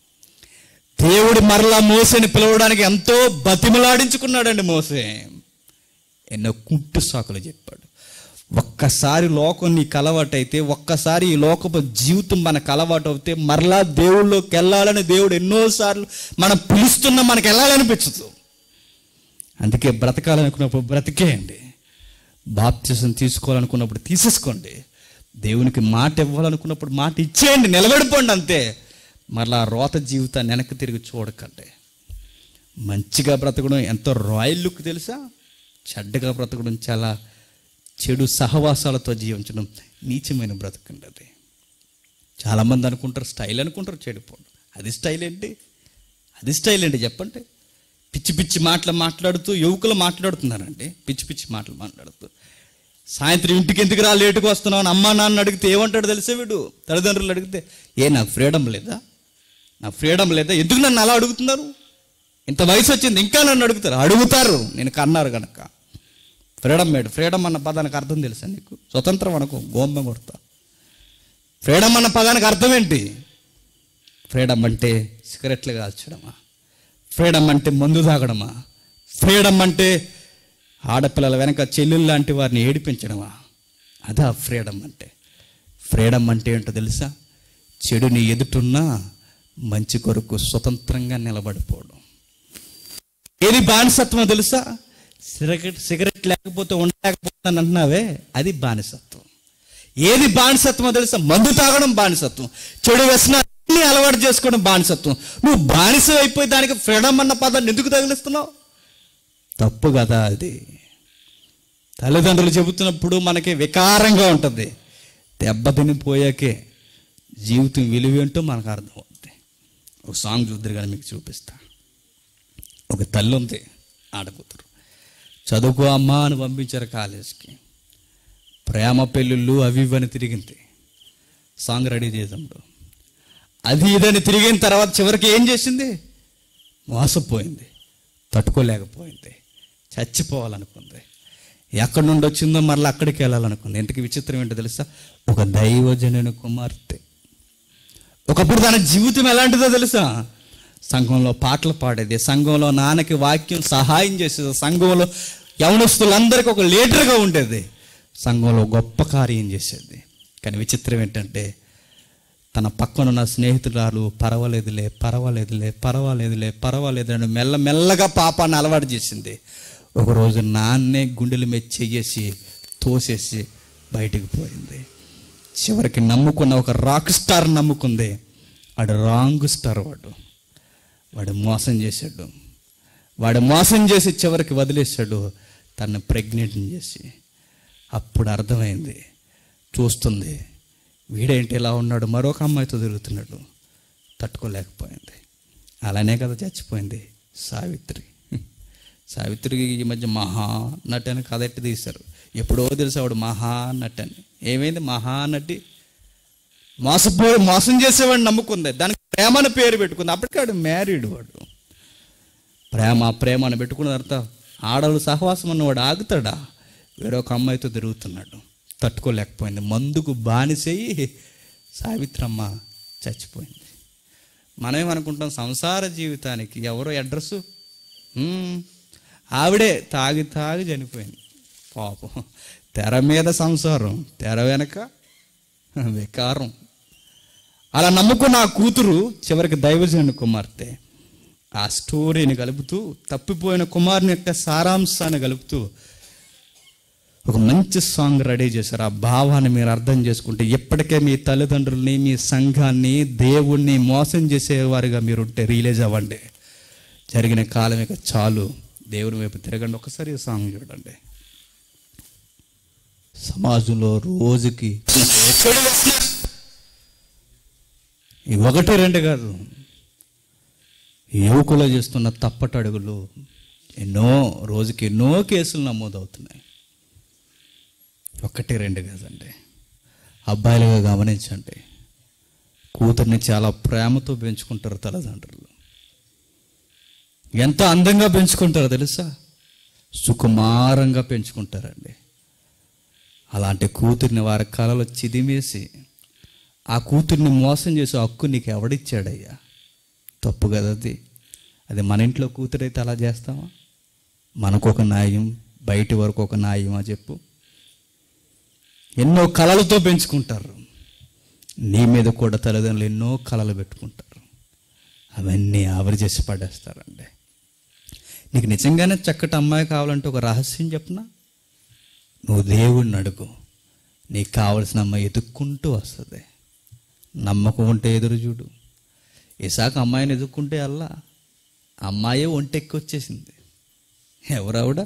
దేవుడు మరలా మోసేని పిలవడానికి ఎంతో బతిమలాడించుకున్నాడండి మోసే ఎన్నో కుంటు సాకులు చెప్పాడు ఒక్కసారి లోకం నీకు అలవాటైతే ఒక్కసారి ఈ లోకపు జీవితం మనకు అలవాటు అవుతే మరలా దేవుళ్ళలోకి వెళ్ళాలని దేవుడు ఎన్నోసార్లు మనం పిలుస్తున్నా మనకు వెళ్ళాలనిపించదు అందుకే బ్రతకాలనుకున్నప్పుడు బ్రతికేయండి బాప్తిసం తీసుకోవాలనుకున్నప్పుడు తీసేసుకోండి దేవునికి మాట ఇవ్వాలనుకున్నప్పుడు మాట ఇచ్చేయండి నిలబడిపోండి అంతే మరలా రోత జీవితాన్ని వెనక్కి తిరిగి చూడకండి మంచిగా బ్రతకడం ఎంతో రాయల్ లుక్ తెలుసా చెడ్డగా బ్రతకడం చాలా చెడు సహవాసాలతో జీవించడం నీచమైన బ్రతకండి అది చాలామంది అనుకుంటారు స్టైల్ అనుకుంటారు చెడిపోవడం అది స్టైల్ ఏంటి అది స్టైల్ ఏంటి చెప్పండి పిచ్చి పిచ్చి మాటలు మాట్లాడుతూ యువకులు మాట్లాడుతున్నారండి పిచ్చి పిచ్చి మాటలు మాట్లాడుతూ సాయంత్రం ఇంటికి ఎందుకు రా లేటుగా వస్తున్నావు అని అమ్మా నాన్న అడిగితే ఏమంటాడు తెలిసే వీడు తల్లిదండ్రులు అడిగితే ఏ నాకు ఫ్రీడమ్ లేదా నాకు ఫ్రీడమ్ లేదా ఎందుకు నన్ను అలా అడుగుతున్నారు ఇంత వయసు వచ్చింది ఇంకా నన్ను అడుగుతారు అడుగుతారు నేను కన్నారు కనుక ఫ్రీడమ్ మేడ్ ఫ్రీడమ్ అన్న పదానికి అర్థం తెలుసా నీకు స్వతంత్రం అనుకో గోంబం కొడతా ఫ్రీడమ్ అన్న పదానికి అర్థం ఏంటి ఫ్రీడమ్ అంటే సిగరెట్లు కాల్చడమా ఫ్రీడమ్ అంటే మందు తాగడమా ఫ్రీడమ్ అంటే ఆడపిల్లల వెనక చెల్లెలు లాంటి వారిని ఏడిపించడమా అదా ఫ్రీడమ్ అంటే ఫ్రీడమ్ అంటే ఏంటో తెలుసా చెడుని ఎదుటున్నా మంచి కొరకు స్వతంత్రంగా నిలబడిపోవడం ఏది బానిసత్వం తెలుసా సిగరెట్ సిగరెట్ లేకపోతే ఉండలేకపోతాను అంటున్నావే అది బానిసత్వం ఏది బానిసత్వం తెలుసా మందు తాగడం బానిసత్వం చెడు వ్యసనాన్ని అలవాటు చేసుకోవడం బానిసత్వం నువ్వు బానిస అయిపోయి దానికి ఫ్రీడమ్ అన్న పదాన్ని ఎందుకు తగిలిస్తున్నావు తప్పు కదా అది తల్లిదండ్రులు చెబుతున్నప్పుడు మనకి వికారంగా ఉంటుంది దెబ్బతిని పోయాకే జీవితం విలువేంటో మనకు అర్థమవుతుంది ఒక సాంగ్ చూద్దరు కానీ మీకు చూపిస్తా ఒక తల్లి ఉంది ఆడకూతురు చదువుకో అమ్మా అని పంపించారు కాలేజ్కి ప్రేమ పెళ్ళిళ్ళు అవి ఇవని తిరిగింది సాంగ్ రెడీ చేసాడు అది ఇదని తిరిగిన తర్వాత చివరికి ఏం చేసింది మోసపోయింది తట్టుకోలేకపోయింది చచ్చిపోవాలనుకుంది ఎక్కడి నుండి వచ్చిందో మరలా అక్కడికి వెళ్ళాలనుకుంది ఇంతకు విచిత్రం ఏంటో తెలుసా ఒక దైవజనుని కుమార్తె ఒకప్పుడు తన జీవితం ఎలాంటిదో తెలుసా సంఘంలో పాటలు పాడేది సంఘంలో నాన్నకి వాక్యం సహాయం చేసేది సంఘంలో యవనస్తులందరికీ ఒక లీడర్గా ఉండేది సంఘంలో గొప్ప కార్యం చేసేది కానీ విచిత్రం ఏంటంటే తన పక్కనున్న స్నేహితురాలు పర్వాలేదులే పర్వాలేదులే పర్వాలేదులే పర్వాలేదు అని మెల్ల మెల్లగా పాపాన్ని అలవాటు చేసింది ఒకరోజు నాన్నే గుండెల మీద చెయ్యేసి తోసేసి బయటికి పోయింది చివరికి నమ్ముకున్న ఒక రాక్ స్టార్ నమ్ముకుంది వాడు రాంగ్ స్టార్ వాడు వాడు మోసం చేశాడు వాడు మోసం చేసి చివరికి వదిలేశాడు తను ప్రెగ్నెంట్ చేసి అప్పుడు అర్థమైంది చూస్తుంది వీడేంటి ఇలా ఉన్నాడు మరొక అమ్మాయితో తిరుగుతున్నాడు తట్టుకోలేకపోయింది అలానే కదా చచ్చిపోయింది సావిత్రి సావిత్రికి ఈ మధ్య మహానటి అని కథ ఎట్టి తీశారు ఎప్పుడో తెలుసు ఆవిడ మహానటి అని ఏమైంది మహానటి మోసపో మోసం చేసేవాడిని నమ్ముకుంది దానికి ప్రేమ అని పేరు పెట్టుకుంది అప్పటికే వాడు మ్యారీడ్ వాడు ప్రేమ ప్రేమ అని పెట్టుకున్న తర్వాత ఆడవాళ్ళు సహవాసం అన్నవాడు ఆగుతాడా వేరొక అమ్మాయితో తిరుగుతున్నాడు తట్టుకోలేకపోయింది మందుకు బానిసయ్యి సావిత్రమ్మ చచ్చిపోయింది మనమేమనుకుంటాం సంసార జీవితానికి ఎవరో అడ్రస్సు మ్మ్. ఆవిడే తాగి తాగి చనిపోయింది పాపం తెర మీద సంసారం తెర వెనక వికారం అలా నమ్ముకున్న ఆ కూతురు చివరికి దైవజనుని కుమార్తె ఆ స్టోరీని కలుపుతూ తప్పిపోయిన కుమారుని యొక్క సారాంశాన్ని కలుపుతూ ఒక మంచి సాంగ్ రెడీ చేశారు ఆ భావాన్ని మీరు అర్థం చేసుకుంటే ఎప్పటికే మీ తల్లిదండ్రుల్ని మీ సంఘాన్ని దేవుణ్ణి మోసం చేసేవారిగా మీరు ఉంటే రియలైజ్ అవ్వండి జరిగిన కాలం ఇక చాలు దేవుని వైపు తిరగండి ఒకసారి ఈ సాంగ్ చూడండి సమాజంలో రోజుకి ఈ ఒకటి రెండు కాదు యువకులు చేస్తున్న తప్పటడుగులు ఎన్నో రోజుకి ఎన్నో కేసులు నమోదవుతున్నాయి ఒకటి రెండు కాదండి అబ్బాయిలుగా గమనించండి కూతుర్ని చాలా ప్రేమతో పెంచుకుంటారు తల్లిదండ్రులు ఎంత అందంగా పెంచుకుంటారో తెలుసా సుకుమారంగా పెంచుకుంటారండి అలాంటి కూతుర్ని వారి కళలో చిదిమేసి ఆ కూతుర్ని మోసం చేసే హక్కు నీకు ఎవడిచ్చాడయ్యా తప్పు కదా అది అది మన ఇంట్లో కూతురైతే అలా చేస్తామా మనకు ఒక న్యాయం బయటి వరకు ఒక న్యాయమా చెప్పు ఎన్నో కళలతో పెంచుకుంటారు నీ మీద కూడా తల్లిదండ్రులు ఎన్నో కళలు పెట్టుకుంటారు అవన్నీ ఆవిరి చేసి పడేస్తారండి నీకు నిజంగానే చక్కటి అమ్మాయి కావాలంటే ఒక రహస్యం చెప్పనా నువ్వు దేవుడిని అడుగు నీకు కావలసిన అమ్మాయి ఎదుక్కుంటూ వస్తుంది నమ్మకం ఉంటే ఎదురు చూడు ఇసాక అమ్మాయిని ఎదుక్కుంటే అల్లా అమ్మాయే ఒంటెక్కి వచ్చేసింది ఎవరావిడ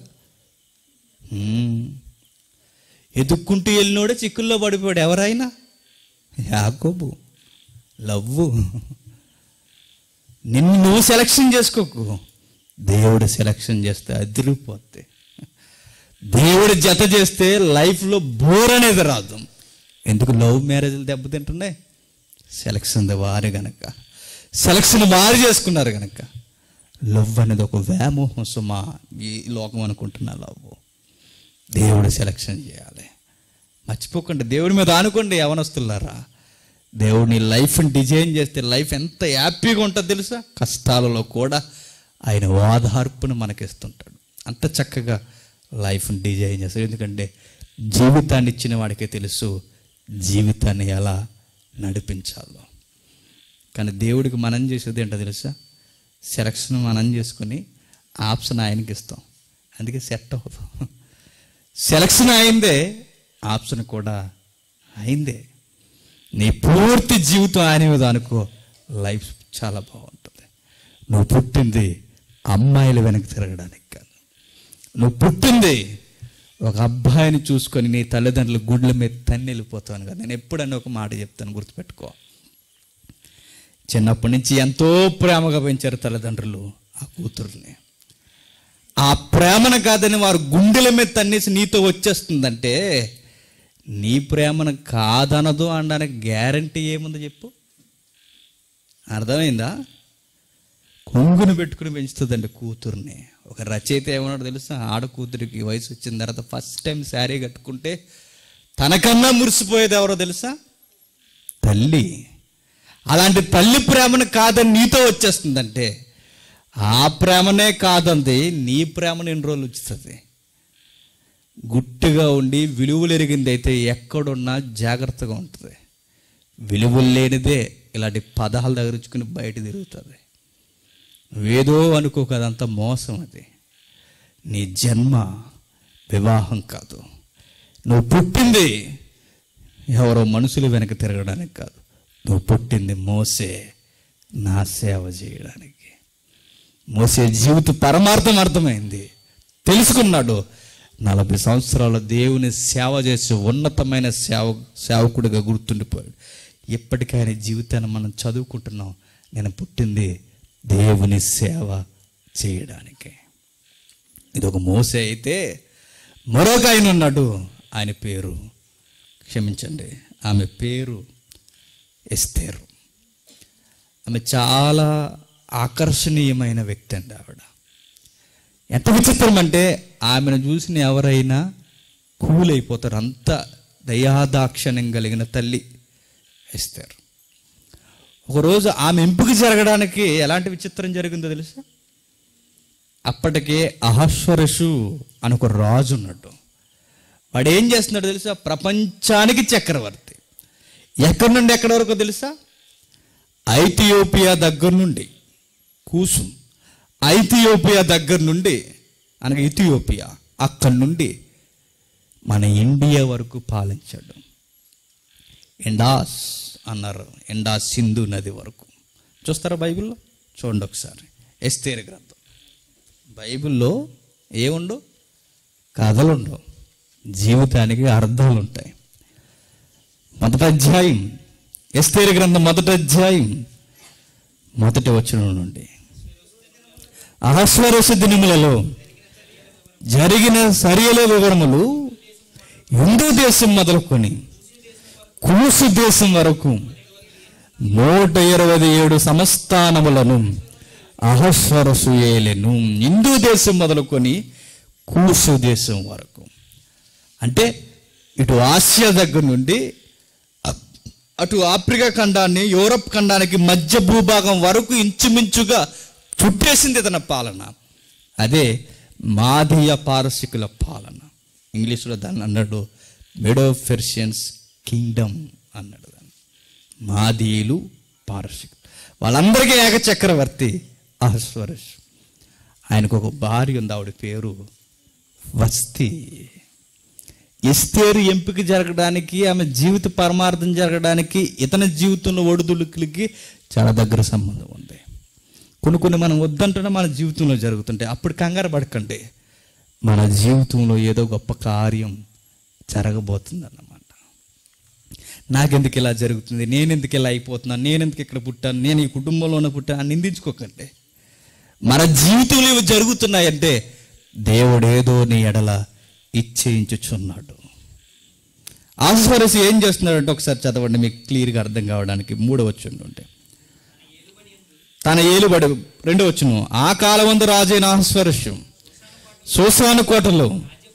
హ్మ్. ఎదుక్కుంటూ వెళ్ళినోడే చిక్కుల్లో పడిపోయాడు ఎవరైనా యాకోబు లవ్వు నిన్ను నువ్వు సెలక్షన్ చేసుకోకు దేవుడు సెలక్షన్ చేస్తే అదిరిపోతే దేవుడు జత చేస్తే లైఫ్లో బోర్ అనేది రాదు ఎందుకు లవ్ మ్యారేజ్లు దెబ్బతింటున్నాయి సెలక్షన్ వారి గనక సెలక్షన్ వారు చేసుకున్నారు గనక లవ్ అనేది ఒక వ్యామోహం సుమా ఈ లోకం అనుకుంటున్నా లవ్ దేవుడు సెలక్షన్ చేయాలి మర్చిపోకండి దేవుడి మీద ఆనుకోండి యవనస్తులారా దేవుడు నీ లైఫ్ని డిజైన్ చేస్తే లైఫ్ ఎంత హ్యాపీగా ఉంటుందో తెలుసా కష్టాలలో కూడా ఆయన ఓదార్పును మనకిస్తుంటాడు అంత చక్కగా లైఫ్ని డిజైన్ చేస్తాడు ఎందుకంటే జీవితాన్ని ఇచ్చిన వాడికే తెలుసు జీవితాన్ని ఎలా నడిపించాలో కానీ దేవుడికి మనం చేసేది ఏంటో తెలుసా సెలక్షన్ మనం చేసుకుని ఆప్షన్ ఆయనకి ఇస్తాం అందుకే సెట్ అవుతాం సెలక్షన్ అయిందే ఆప్షన్ కూడా అయిందే నీ పూర్తి జీవితం ఆయన మీద అనుకో లైఫ్ చాలా బాగుంటుంది నువ్వు పుట్టింది అమ్మాయిల వెనక్కి తిరగడానికి కాదు నువ్వు పుట్టింది ఒక అబ్బాయిని చూసుకొని నీ తల్లిదండ్రుల గుడ్ల మీద తన్ని వెళ్ళిపోతాను కదా నేను ఎప్పుడన్నా ఒక మాట చెప్తాను గుర్తుపెట్టుకో చిన్నప్పటి నుంచి ఎంతో ప్రేమగా పెంచారు తల్లిదండ్రులు ఆ కూతుర్ని ఆ ప్రేమను కాదని వారు గుండెల మీద తన్నేసి నీతో వచ్చేస్తుందంటే నీ ప్రేమను కాదనదు అనడానికి గ్యారంటీ ఏముందో చెప్పు అర్థమైందా కొంగును పెట్టుకుని పెంచుతుందండి కూతుర్ని ఒక రచయిత ఏమన్నాడు తెలుసా ఆడ కూతురికి వయసు వచ్చిన తర్వాత ఫస్ట్ టైం శారీ కట్టుకుంటే తనకన్నా మురిసిపోయేది ఎవరో తెలుసా తల్లి అలాంటి తల్లి ప్రేమను కాదని నీతో వచ్చేస్తుందంటే ఆ ప్రేమనే కాదంది నీ ప్రేమను ఎన్ని రోజులు వచ్చేస్తుంది గుట్టుగా ఉండి విలువలు ఎరిగింది అయితే ఎక్కడున్నా జాగ్రత్తగా ఉంటుంది విలువలు లేనిదే ఇలాంటి పదాల దగ్గర ఇచ్చుకుని బయట తిరుగుతుంది నువ్వేదో అనుకోక అదంతా మోసం అది నీ జన్మ వివాహం కాదు నువ్వు పుట్టింది ఎవరో మనుషులు వెనక తిరగడానికి కాదు నువ్వు పుట్టింది మోసే నా సేవ చేయడానికి మోసే జీవిత పరమార్థం అర్థమైంది తెలుసుకున్నాడు నలభై సంవత్సరాల దేవుని సేవ చేసి ఉన్నతమైన సేవ సేవకుడిగా గుర్తుండిపోయాడు ఇప్పటికీ ఆయన జీవితాన్ని మనం చదువుకుంటున్నాం నేను పుట్టింది దేవుని సేవ చేయడానికి ఇది ఒక మోసే అయితే మరొక ఆయన ఉన్నాడు ఆయన పేరు క్షమించండి ఆమె పేరు ఎస్తేరు ఆమె చాలా ఆకర్షణీయమైన వ్యక్తి అండి ఆవిడ ఎంత విచిత్రం అంటే ఆమెను చూసిన ఎవరైనా కూలైపోతారు అంత దయాదాక్షణ్యం కలిగిన తల్లి ఎస్తేరు ఒకరోజు ఆమె ఎంపిక జరగడానికి ఎలాంటి విచిత్రం జరిగిందో తెలుసా అప్పటికే అహస్వరసు అని ఒక రాజు ఉన్నాడు వాడు ఏం చేస్తున్నాడు తెలుసా ప్రపంచానికి చక్రవర్తి ఎక్కడి నుండి ఎక్కడి వరకు తెలుసా ఐథియోపియా దగ్గర నుండి కూసు ఐథియోపియా దగ్గర నుండి అనగా ఇథియోపియా అక్కడి నుండి మన ఇండియా వరకు పాలించాడు ఎండాస్ అన్నారు ఎండాస్ సింధు నది వరకు చూస్తారా బైబిల్లో చూడండి ఒకసారి ఎస్తేరు గ్రంథం బైబిల్లో ఏముండవు కథలుండవు జీవితానికి అర్థాలు ఉంటాయి మొదటి అధ్యాయం ఎస్తేరు గ్రంథం మొదటి అధ్యాయం మొదటి వచనం నుండి అహస్వరస దినములలో జరిగిన సరియల వివరములు హిందూ దేశం మొదలుకొని కూసు దేశం వరకు నూట ఇరవై ఏడు సంస్థానములను అహస్వరసు ఏలెను హిందూ దేశం మొదలుకొని కూసు దేశం వరకు అంటే ఇటు ఆసియా దగ్గర నుండి అ- అటు ఆఫ్రికా ఖండాన్ని యూరప్ ఖండానికి మధ్య భూభాగం వరకు ఇంచుమించుగా చుట్టేసింది తన పాలన అదే మాదీయ పారసికుల పాలన ఇంగ్లీష్లో దాన్ని అన్నాడు మెడో ఫెర్షియన్స్ కింగ్డమ్ అన్నాడు దాన్ని మాదీయులు పారసికులు వాళ్ళందరికీ ఏక చక్రవర్తి అహస్వరస్ ఆయనకు ఒక భార్య ఉంది ఆవిడ పేరు వస్తి ఎస్తేరు ఎంపిక జరగడానికి ఆమె జీవిత పరమార్థం జరగడానికి ఇతని జీవితంలో ఒడిదుడుకులకి చాలా దగ్గర సంబంధం ఉంది కొన్ని కొన్ని మనం వద్దంటున్నా మన జీవితంలో జరుగుతుంటాయి అప్పుడు కంగారు పడకండి మన జీవితంలో ఏదో గొప్ప కార్యం జరగబోతుంది అన్నమాట నాకెందుకు ఇలా జరుగుతుంది నేనెందుకు ఇలా అయిపోతున్నాను నేనెందుకు ఇక్కడ పుట్టాను నేను ఈ కుటుంబంలోనే పుట్టాను అని నిందించుకోకండి మన జీవితంలో ఇవి జరుగుతున్నాయంటే దేవుడేదో నీ ఎడల ఇచ్చేయించుచున్నాడు ఆశ్వరసి ఏం చేస్తున్నాడంటే ఒకసారి చదవండి మీకు క్లియర్గా అర్థం కావడానికి మూడో వచ్చి ఉంటే తన ఏలుబడి రెండో వచ్చును ఆ కాలవందు రాజైన ఆశ్వరస్యం సూసాను కోటలో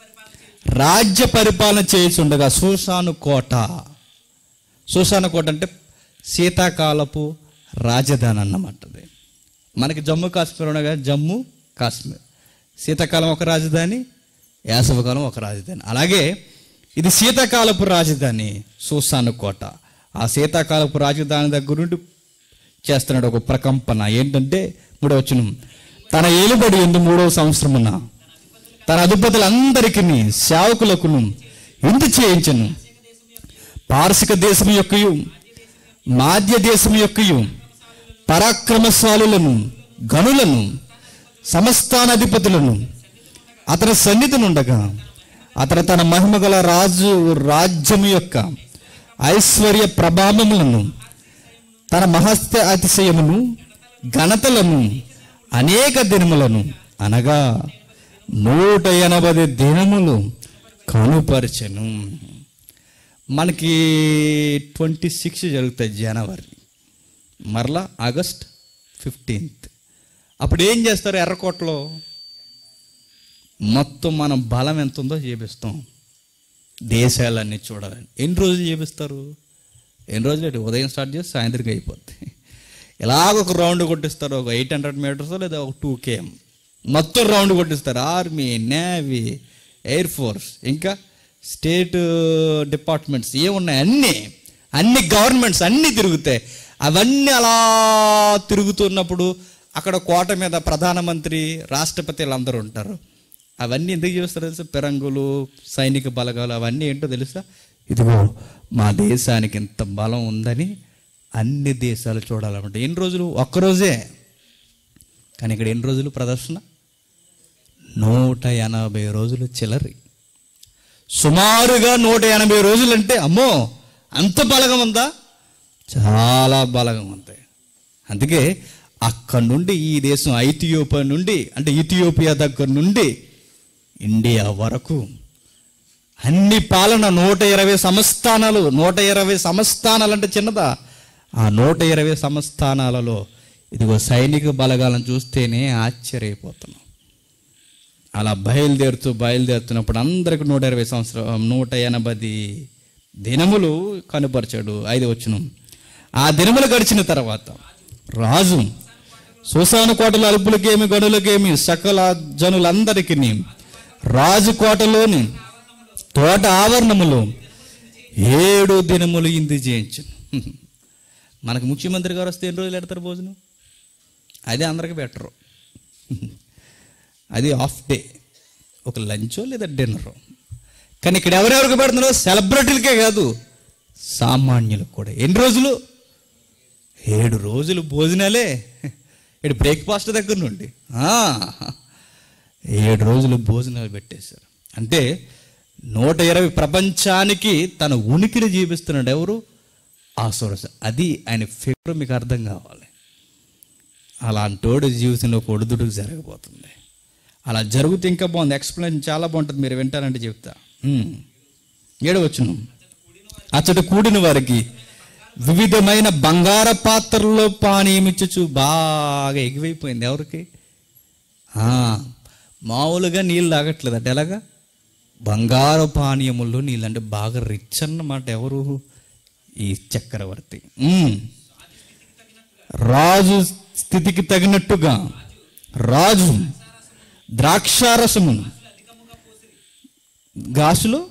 రాజ్య పరిపాలన చేయుచుండగా సూసాను కోట సూసాను కోట అంటే శీతాకాలపు రాజధాని అన్నమాట అది. మనకి జమ్మూ కాశ్మీర్ ఉండగా జమ్మూ కాశ్మీర్ శీతాకాలం ఒక రాజధాని వేసవకాలం ఒక రాజధాని అలాగే ఇది శీతాకాలపు రాజధాని సూసాను కోట ఆ శీతాకాలపు రాజధాని దగ్గర నుండి చేస్తున్నాడు ఒక ప్రకంపన ఏంటంటే మూడవ వచనం తన ఏలుబడి ఎందు మూడవ సంవత్సరమున తన అధిపతులందరికీ సేవకులకును ఎందు చేయించను పారసిక దేశం యొక్కయు మాధ్య దేశం యొక్కయు పరాక్రమశాలులను గనులను సమస్తానాధిపతులను అతని సన్నిధి నుండగా అతను తన మహిమగల రాజు రాజ్యం యొక్క ఐశ్వర్య ప్రభావములను తన మహస్త అతిశయమును ఘనతలను అనేక దినములను అనగా నూట ఎనభై దినములు కనుపరచెను మనకి ట్వంటీ సిక్స్ జరుగుతాయి జనవరి మరలా ఆగస్ట్ ఫిఫ్టీన్త్ అప్పుడు ఏం చేస్తారు ఎర్రకోటలో మొత్తం మనం బలం ఎంత ఉందో చేపిస్తాం దేశాలన్నీ చూడాలని ఎన్ని రోజులు చేపిస్తారు ఎన్ని రోజులు ఏంటి? ఉదయం స్టార్ట్ చేసి సాయంత్రం అయిపోద్ది ఇలాగ ఒక రౌండ్ కొట్టిస్తారు ఒక ఎయిట్ హండ్రెడ్ మీటర్స్ లేదా ఒక టూ కేఎం మొత్తం రౌండ్ కొట్టిస్తారు ఆర్మీ నేవీ ఎయిర్ ఫోర్స్ ఇంకా స్టేట్ డిపార్ట్మెంట్స్ ఏమున్నాయి అన్నీ అన్ని గవర్నమెంట్స్ అన్నీ తిరుగుతాయి అవన్నీ అలా తిరుగుతున్నప్పుడు అక్కడ కోట మీద ప్రధానమంత్రి రాష్ట్రపతి అందరూ ఉంటారు అవన్నీ ఎందుకు చేస్తారు తెలుసా పిరంగులు సైనిక బలగాలు అవన్నీ ఏంటో తెలుసా ఇదిగో మా దేశానికి ఇంత బలం ఉందని అన్ని దేశాలు చూడాలన్నమాట ఎన్ని రోజులు ఒక్కరోజే కానీ ఇక్కడ ఎన్ని రోజులు ప్రదర్శన నూట ఎనభై రోజులు చిల్లరి సుమారుగా నూట ఎనభై రోజులు అంటే అమ్మో అంత బలగం ఉందా చాలా బలగం ఉంది అందుకే అక్కడి నుండి ఈ దేశం ఐథియోపియా నుండి అంటే ఇథియోపియా దగ్గర నుండి ఇండియా వరకు అన్ని పాలన నూట ఇరవై సంస్థానాలు నూట ఇరవై సంస్థానాలు అంటే చిన్నదా ఆ నూట ఇరవై సంస్థానాలలో ఇదిగో సైనిక బలగాలను చూస్తేనే ఆశ్చర్యపోతున్నాం అలా బయలుదేరుతూ బయలుదేరుతున్నప్పుడు అందరికి నూట ఇరవై సంవత్సరం నూట ఎనభై దినములు కనుపరిచాడు ఐదు వచ్చును ఆ దినములు గడిచిన తర్వాత రాజు సుసాను కోటల అలుపులకేమి గనులకేమి సకల జనులందరికీ రాజు కోటలోని తోట ఆవరణములో ఏడు దినములు ఇంది చేయించను మనకు ముఖ్యమంత్రి గారు వస్తే ఎన్ని రోజులు పెడతారు భోజనం అదే అందరికి బెటరు అది ఆఫ్ డే ఒక లంచో లేదా డిన్నర్ కానీ ఇక్కడ ఎవరెవరికి పెడుతున్నారో సెలబ్రిటీలకే కాదు సామాన్యులకు కూడా ఎన్ని రోజులు ఏడు రోజులు భోజనాలే ఇటు బ్రేక్ఫాస్ట్ దగ్గర నుండి ఆ, ఏడు రోజులు భోజనాలు పెట్టేశారు అంటే నూట ఇరవై ప్రపంచానికి తన ఉనికిని జీవిస్తున్నాడు ఎవరు ఆసోరస అది ఆయన ఫిగర్ మీకు అర్థం కావాలి అలాంటోడు జీవితంలో ఒక ఒడిదుడుకు జరగబోతుంది అలా జరిగితే ఇంకా బాగుంది ఎక్స్ప్లెయిన్ చాలా బాగుంటుంది మీరు వింటారంటే చెప్తా ఉమ్. ఏడవచ్చును అచ్చట కూడిన వారికి వివిధమైన బంగార పాత్రల్లో పానీయం ఇచ్చచ్చు బాగా ఎగివైపోయింది ఎవరికి ఆ, మామూలుగా నీళ్ళు తాగట్లేదు అంటే ఎలాగా బంగారు పానీయముల్లో నీళ్ళు అంటే బాగా రిచ్ అన్నమాట ఎవరు ఈ చక్రవర్తి ఉమ్. రాజు స్థితికి తగినట్టుగా రాజు ద్రాక్షారసమును గాసులు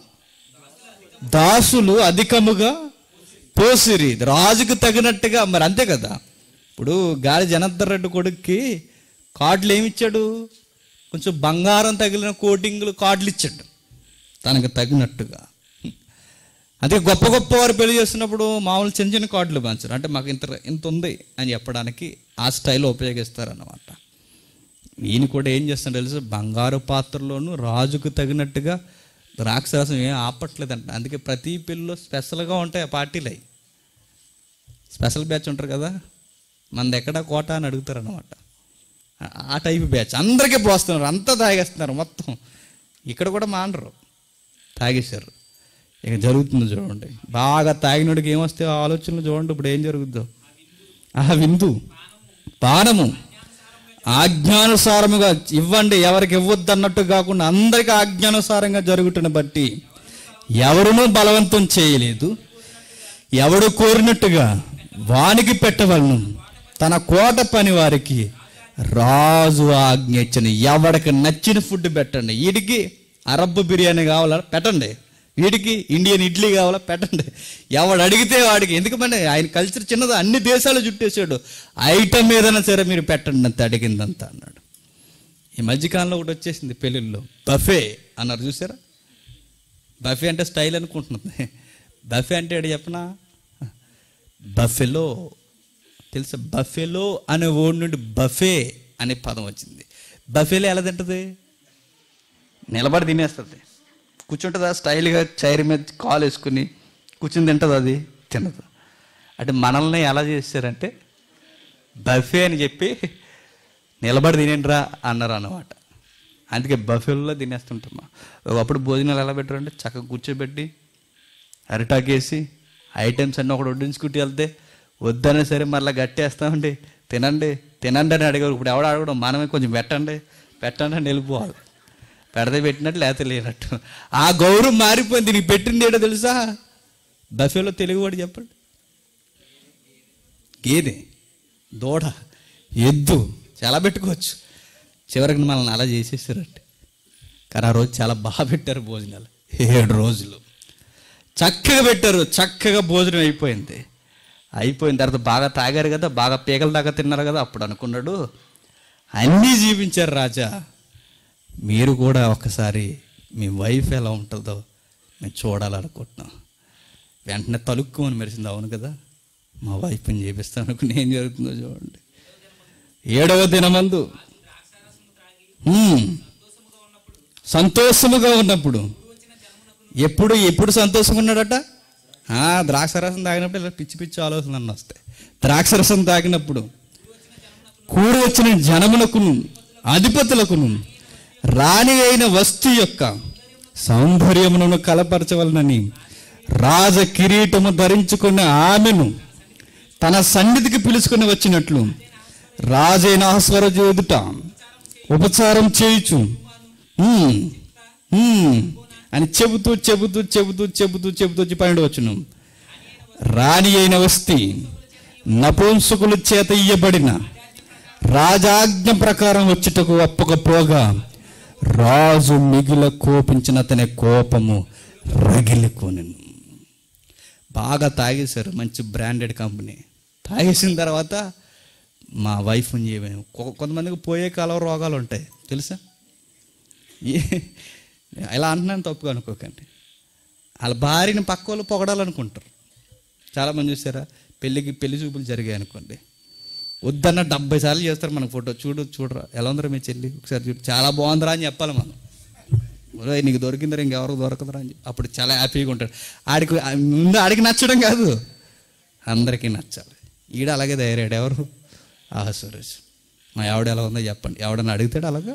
దాసులు అధికముగా పోసిరి రాజుకు తగినట్టుగా మరి అంతే కదా ఇప్పుడు గాలి జనార్దన్ రెడ్డి కొడుక్కి కార్డులు ఏమి ఇచ్చాడు కొంచెం బంగారం తగిలిన కోటింగ్లు కార్డులు ఇచ్చాడు తనకు తగినట్టుగా అదే గొప్ప గొప్ప వారు పెళ్లి చేస్తున్నప్పుడు మామూలు చిన్న చిన్న కార్డులు పంచరు అంటే మాకు ఇంత ఇంత ఉంది అని చెప్పడానికి ఆ స్టైల్లో ఉపయోగిస్తారన్నమాట ఈయన కూడా ఏం చేస్తాడు తెలుసు బంగారు పాత్రలోను రాజుకు తగినట్టుగా ద్రాక్షరసం ఏం ఆపట్లేదంట అందుకే ప్రతి పెళ్ళిలో స్పెషల్గా ఉంటాయి ఆ పార్టీలు అవి స్పెషల్ బ్యాచ్ ఉంటారు కదా మనది ఎక్కడ కోట అని అడుగుతారు అనమాట ఆ టైప్ బ్యాచ్ అందరికీ పోస్తున్నారు అంతా తాగేస్తున్నారు మొత్తం ఇక్కడ కూడా మానరు తాగేశారు ఇక జరుగుతుంది చూడండి బాగా తాగినోడికి ఏమొస్తే ఆలోచనలు చూడండి ఇప్పుడు ఏం జరుగుద్దో ఆ విందు పానము ఆజ్ఞానుసారముగా ఇవ్వండి ఎవరికి ఇవ్వద్దు అన్నట్టు కాకుండా అందరికీ ఆజ్ఞానుసారంగా జరుగుతున్న బట్టి ఎవరునూ బలవంతం చేయలేదు ఎవడు కోరినట్టుగా వానికి పెట్టవలను తన కోట పని వారికి రాజు ఆజ్ఞ ఇచ్చిన ఎవడికి నచ్చిన ఫుడ్ పెట్టండి వీడికి అరబ్బు బిర్యానీ కావాలా పెట్టండి వీడికి ఇండియన్ ఇడ్లీ కావాలా పెట్టండి ఎవడు అడిగితే వాడికి ఎందుకంటే ఆయన కల్చర్ చిన్నది అన్ని దేశాలు చుట్టేసాడు ఐటమ్ ఏదైనా సరే మీరు పెట్టండి అంత అడిగిందంత అన్నాడు ఈ మధ్యకాలంలో ఒకటి వచ్చేసింది పెళ్ళిళ్ళలో బఫే అన్నారు చూసారా బఫే అంటే స్టైల్ అనుకుంటున్నది బఫే అంటే ఏడు చెప్పనా బఫెలో తెలుసా బఫెలో అనే వర్డ్ నుండి బఫే అనే పదం వచ్చింది బఫేలో ఎలా తింటుంది నిలబడి తినేస్తుంది కూర్చుంటుందా స్టైల్గా చైర్ మీద కాలు వేసుకుని కూర్చుని తింటుంది అది తినదు అంటే మనల్ని ఎలా చేశారంటే బఫే అని చెప్పి నిలబడి తినేండిరా అన్నారు అన్నమాట అందుకే బఫేల్లో తినేస్తుంటాం ఒకప్పుడు భోజనాలు ఎలా పెట్టారంటే చక్కగా కూర్చోబెట్టి అరిటాకేసి ఐటమ్స్ అన్నీ ఒకటి వడ్డించుకుంటూ వెళ్తే వద్దనే సరే మళ్ళీ గట్టేస్తామండి తినండి తినండి అని అడిగారు ఇప్పుడు ఎవడు అడగడం మనమే కొంచెం పెట్టండి పెట్టండి అని వెళ్ళిపోవాలి పెడతే పెట్టినట్టు లేకపోతే లేనట్టు ఆ గౌరవం మారిపోయింది నీకు పెట్టింది ఏంటో తెలుసా బఫేలో తెలుగు వాడు చెప్పండి గేదె దూడ ఎద్దు చాలా పెట్టుకోవచ్చు చివరికి మనల్ని అలా చేసేసారంటే కానీ ఆ రోజు చాలా బాగా పెట్టారు భోజనాలు ఏడు రోజులు చక్కగా పెట్టారు చక్కగా భోజనం అయిపోయింది అయిపోయిన తర్వాత బాగా తాగారు కదా బాగా పీకల దాకా తిన్నారు కదా అప్పుడు అనుకున్నాడు అన్నీ జీవించారు రాజా మీరు కూడా ఒకసారి మీ వైఫ్ ఎలా ఉంటుందో మేము చూడాలనుకుంటున్నాం వెంటనే తలుక్కుమని మెరిసింది అవును కదా మా వైఫ్ని చేపిస్తాను అనుకుని ఏం జరుగుతుందో చూడండి ఏడవ దినమందు హ్మ్. సంతోషముగా ఉన్నప్పుడు ఎప్పుడు ఎప్పుడు సంతోషంగా ఉన్నాడట ఆ, ద్రాక్షరసం తాగినప్పుడు ఇలా పిచ్చి పిచ్చి ఆలోచనలు అన్నీ వస్తాయి ద్రాక్షరసం తాగినప్పుడు కూడి వచ్చిన జనమునకును అధిపతులకును రాణి అయిన వస్తు యొక్క సౌందర్యమును కలపరచవలనని రాజ కిరీటము ధరించుకున్న ఆమెను తన సన్నిధికి పిలుచుకుని వచ్చినట్లు రాజైన ఆస్వరజు ఎదుట ఉపచారం చేయుచు "ఉమ్, ఉమ్" అని చెబుతూ చెబుతూ చెబుతూ చెబుతూ చెబుతూ వచ్చి పన్నెండు వచ్చును రాణి అయిన వస్తి నపుంసకుల చేత ఇయ్యబడిన రాజాజ్ఞ ప్రకారం వచ్చుటకు ఒప్పకపోగా రాజు మిగిల కోపించిన అతని కోపము రగిలికొనెను బాగా తాగేశారు మంచి బ్రాండెడ్ కంపెనీ తాగేసిన తర్వాత మా వైఫ్ని చేయమేము కొ- కొంతమందికి పోయే కాలం రోగాలు ఉంటాయి తెలుసా ఏ- ఇలా అంటున్నాను తప్పుగా అనుకోకండి వాళ్ళ భార్యని పక్క వాళ్ళు పొగడాలనుకుంటారు చాలామంది చూసారా పెళ్ళికి పెళ్లి చూపులు జరిగాయి అనుకోండి వద్దన్న డెబ్బై సార్లు చేస్తారు మనకు ఫోటో చూడు చూడరా ఎలా ఉందిరా మీ చెల్లి ఒకసారి చూడు చాలా బాగుందిరా అని చెప్పాలి మనం ఒరేయ్ నీకు దొరికిందిరా ఇంకెవరు దొరకదురా అని చెప్పి అప్పుడు చాలా హ్యాపీగా ఉంటాడు ఆడికి ముందు ఆడికి నచ్చడం కాదు అందరికీ నచ్చాలి ఈడ అలాగే తయారాడు ఎవరు ఆహా సురేష్ మా ఆవిడ ఎలా ఉందో చెప్పండి ఎవడన్నా అడుగుతాడు అలాగా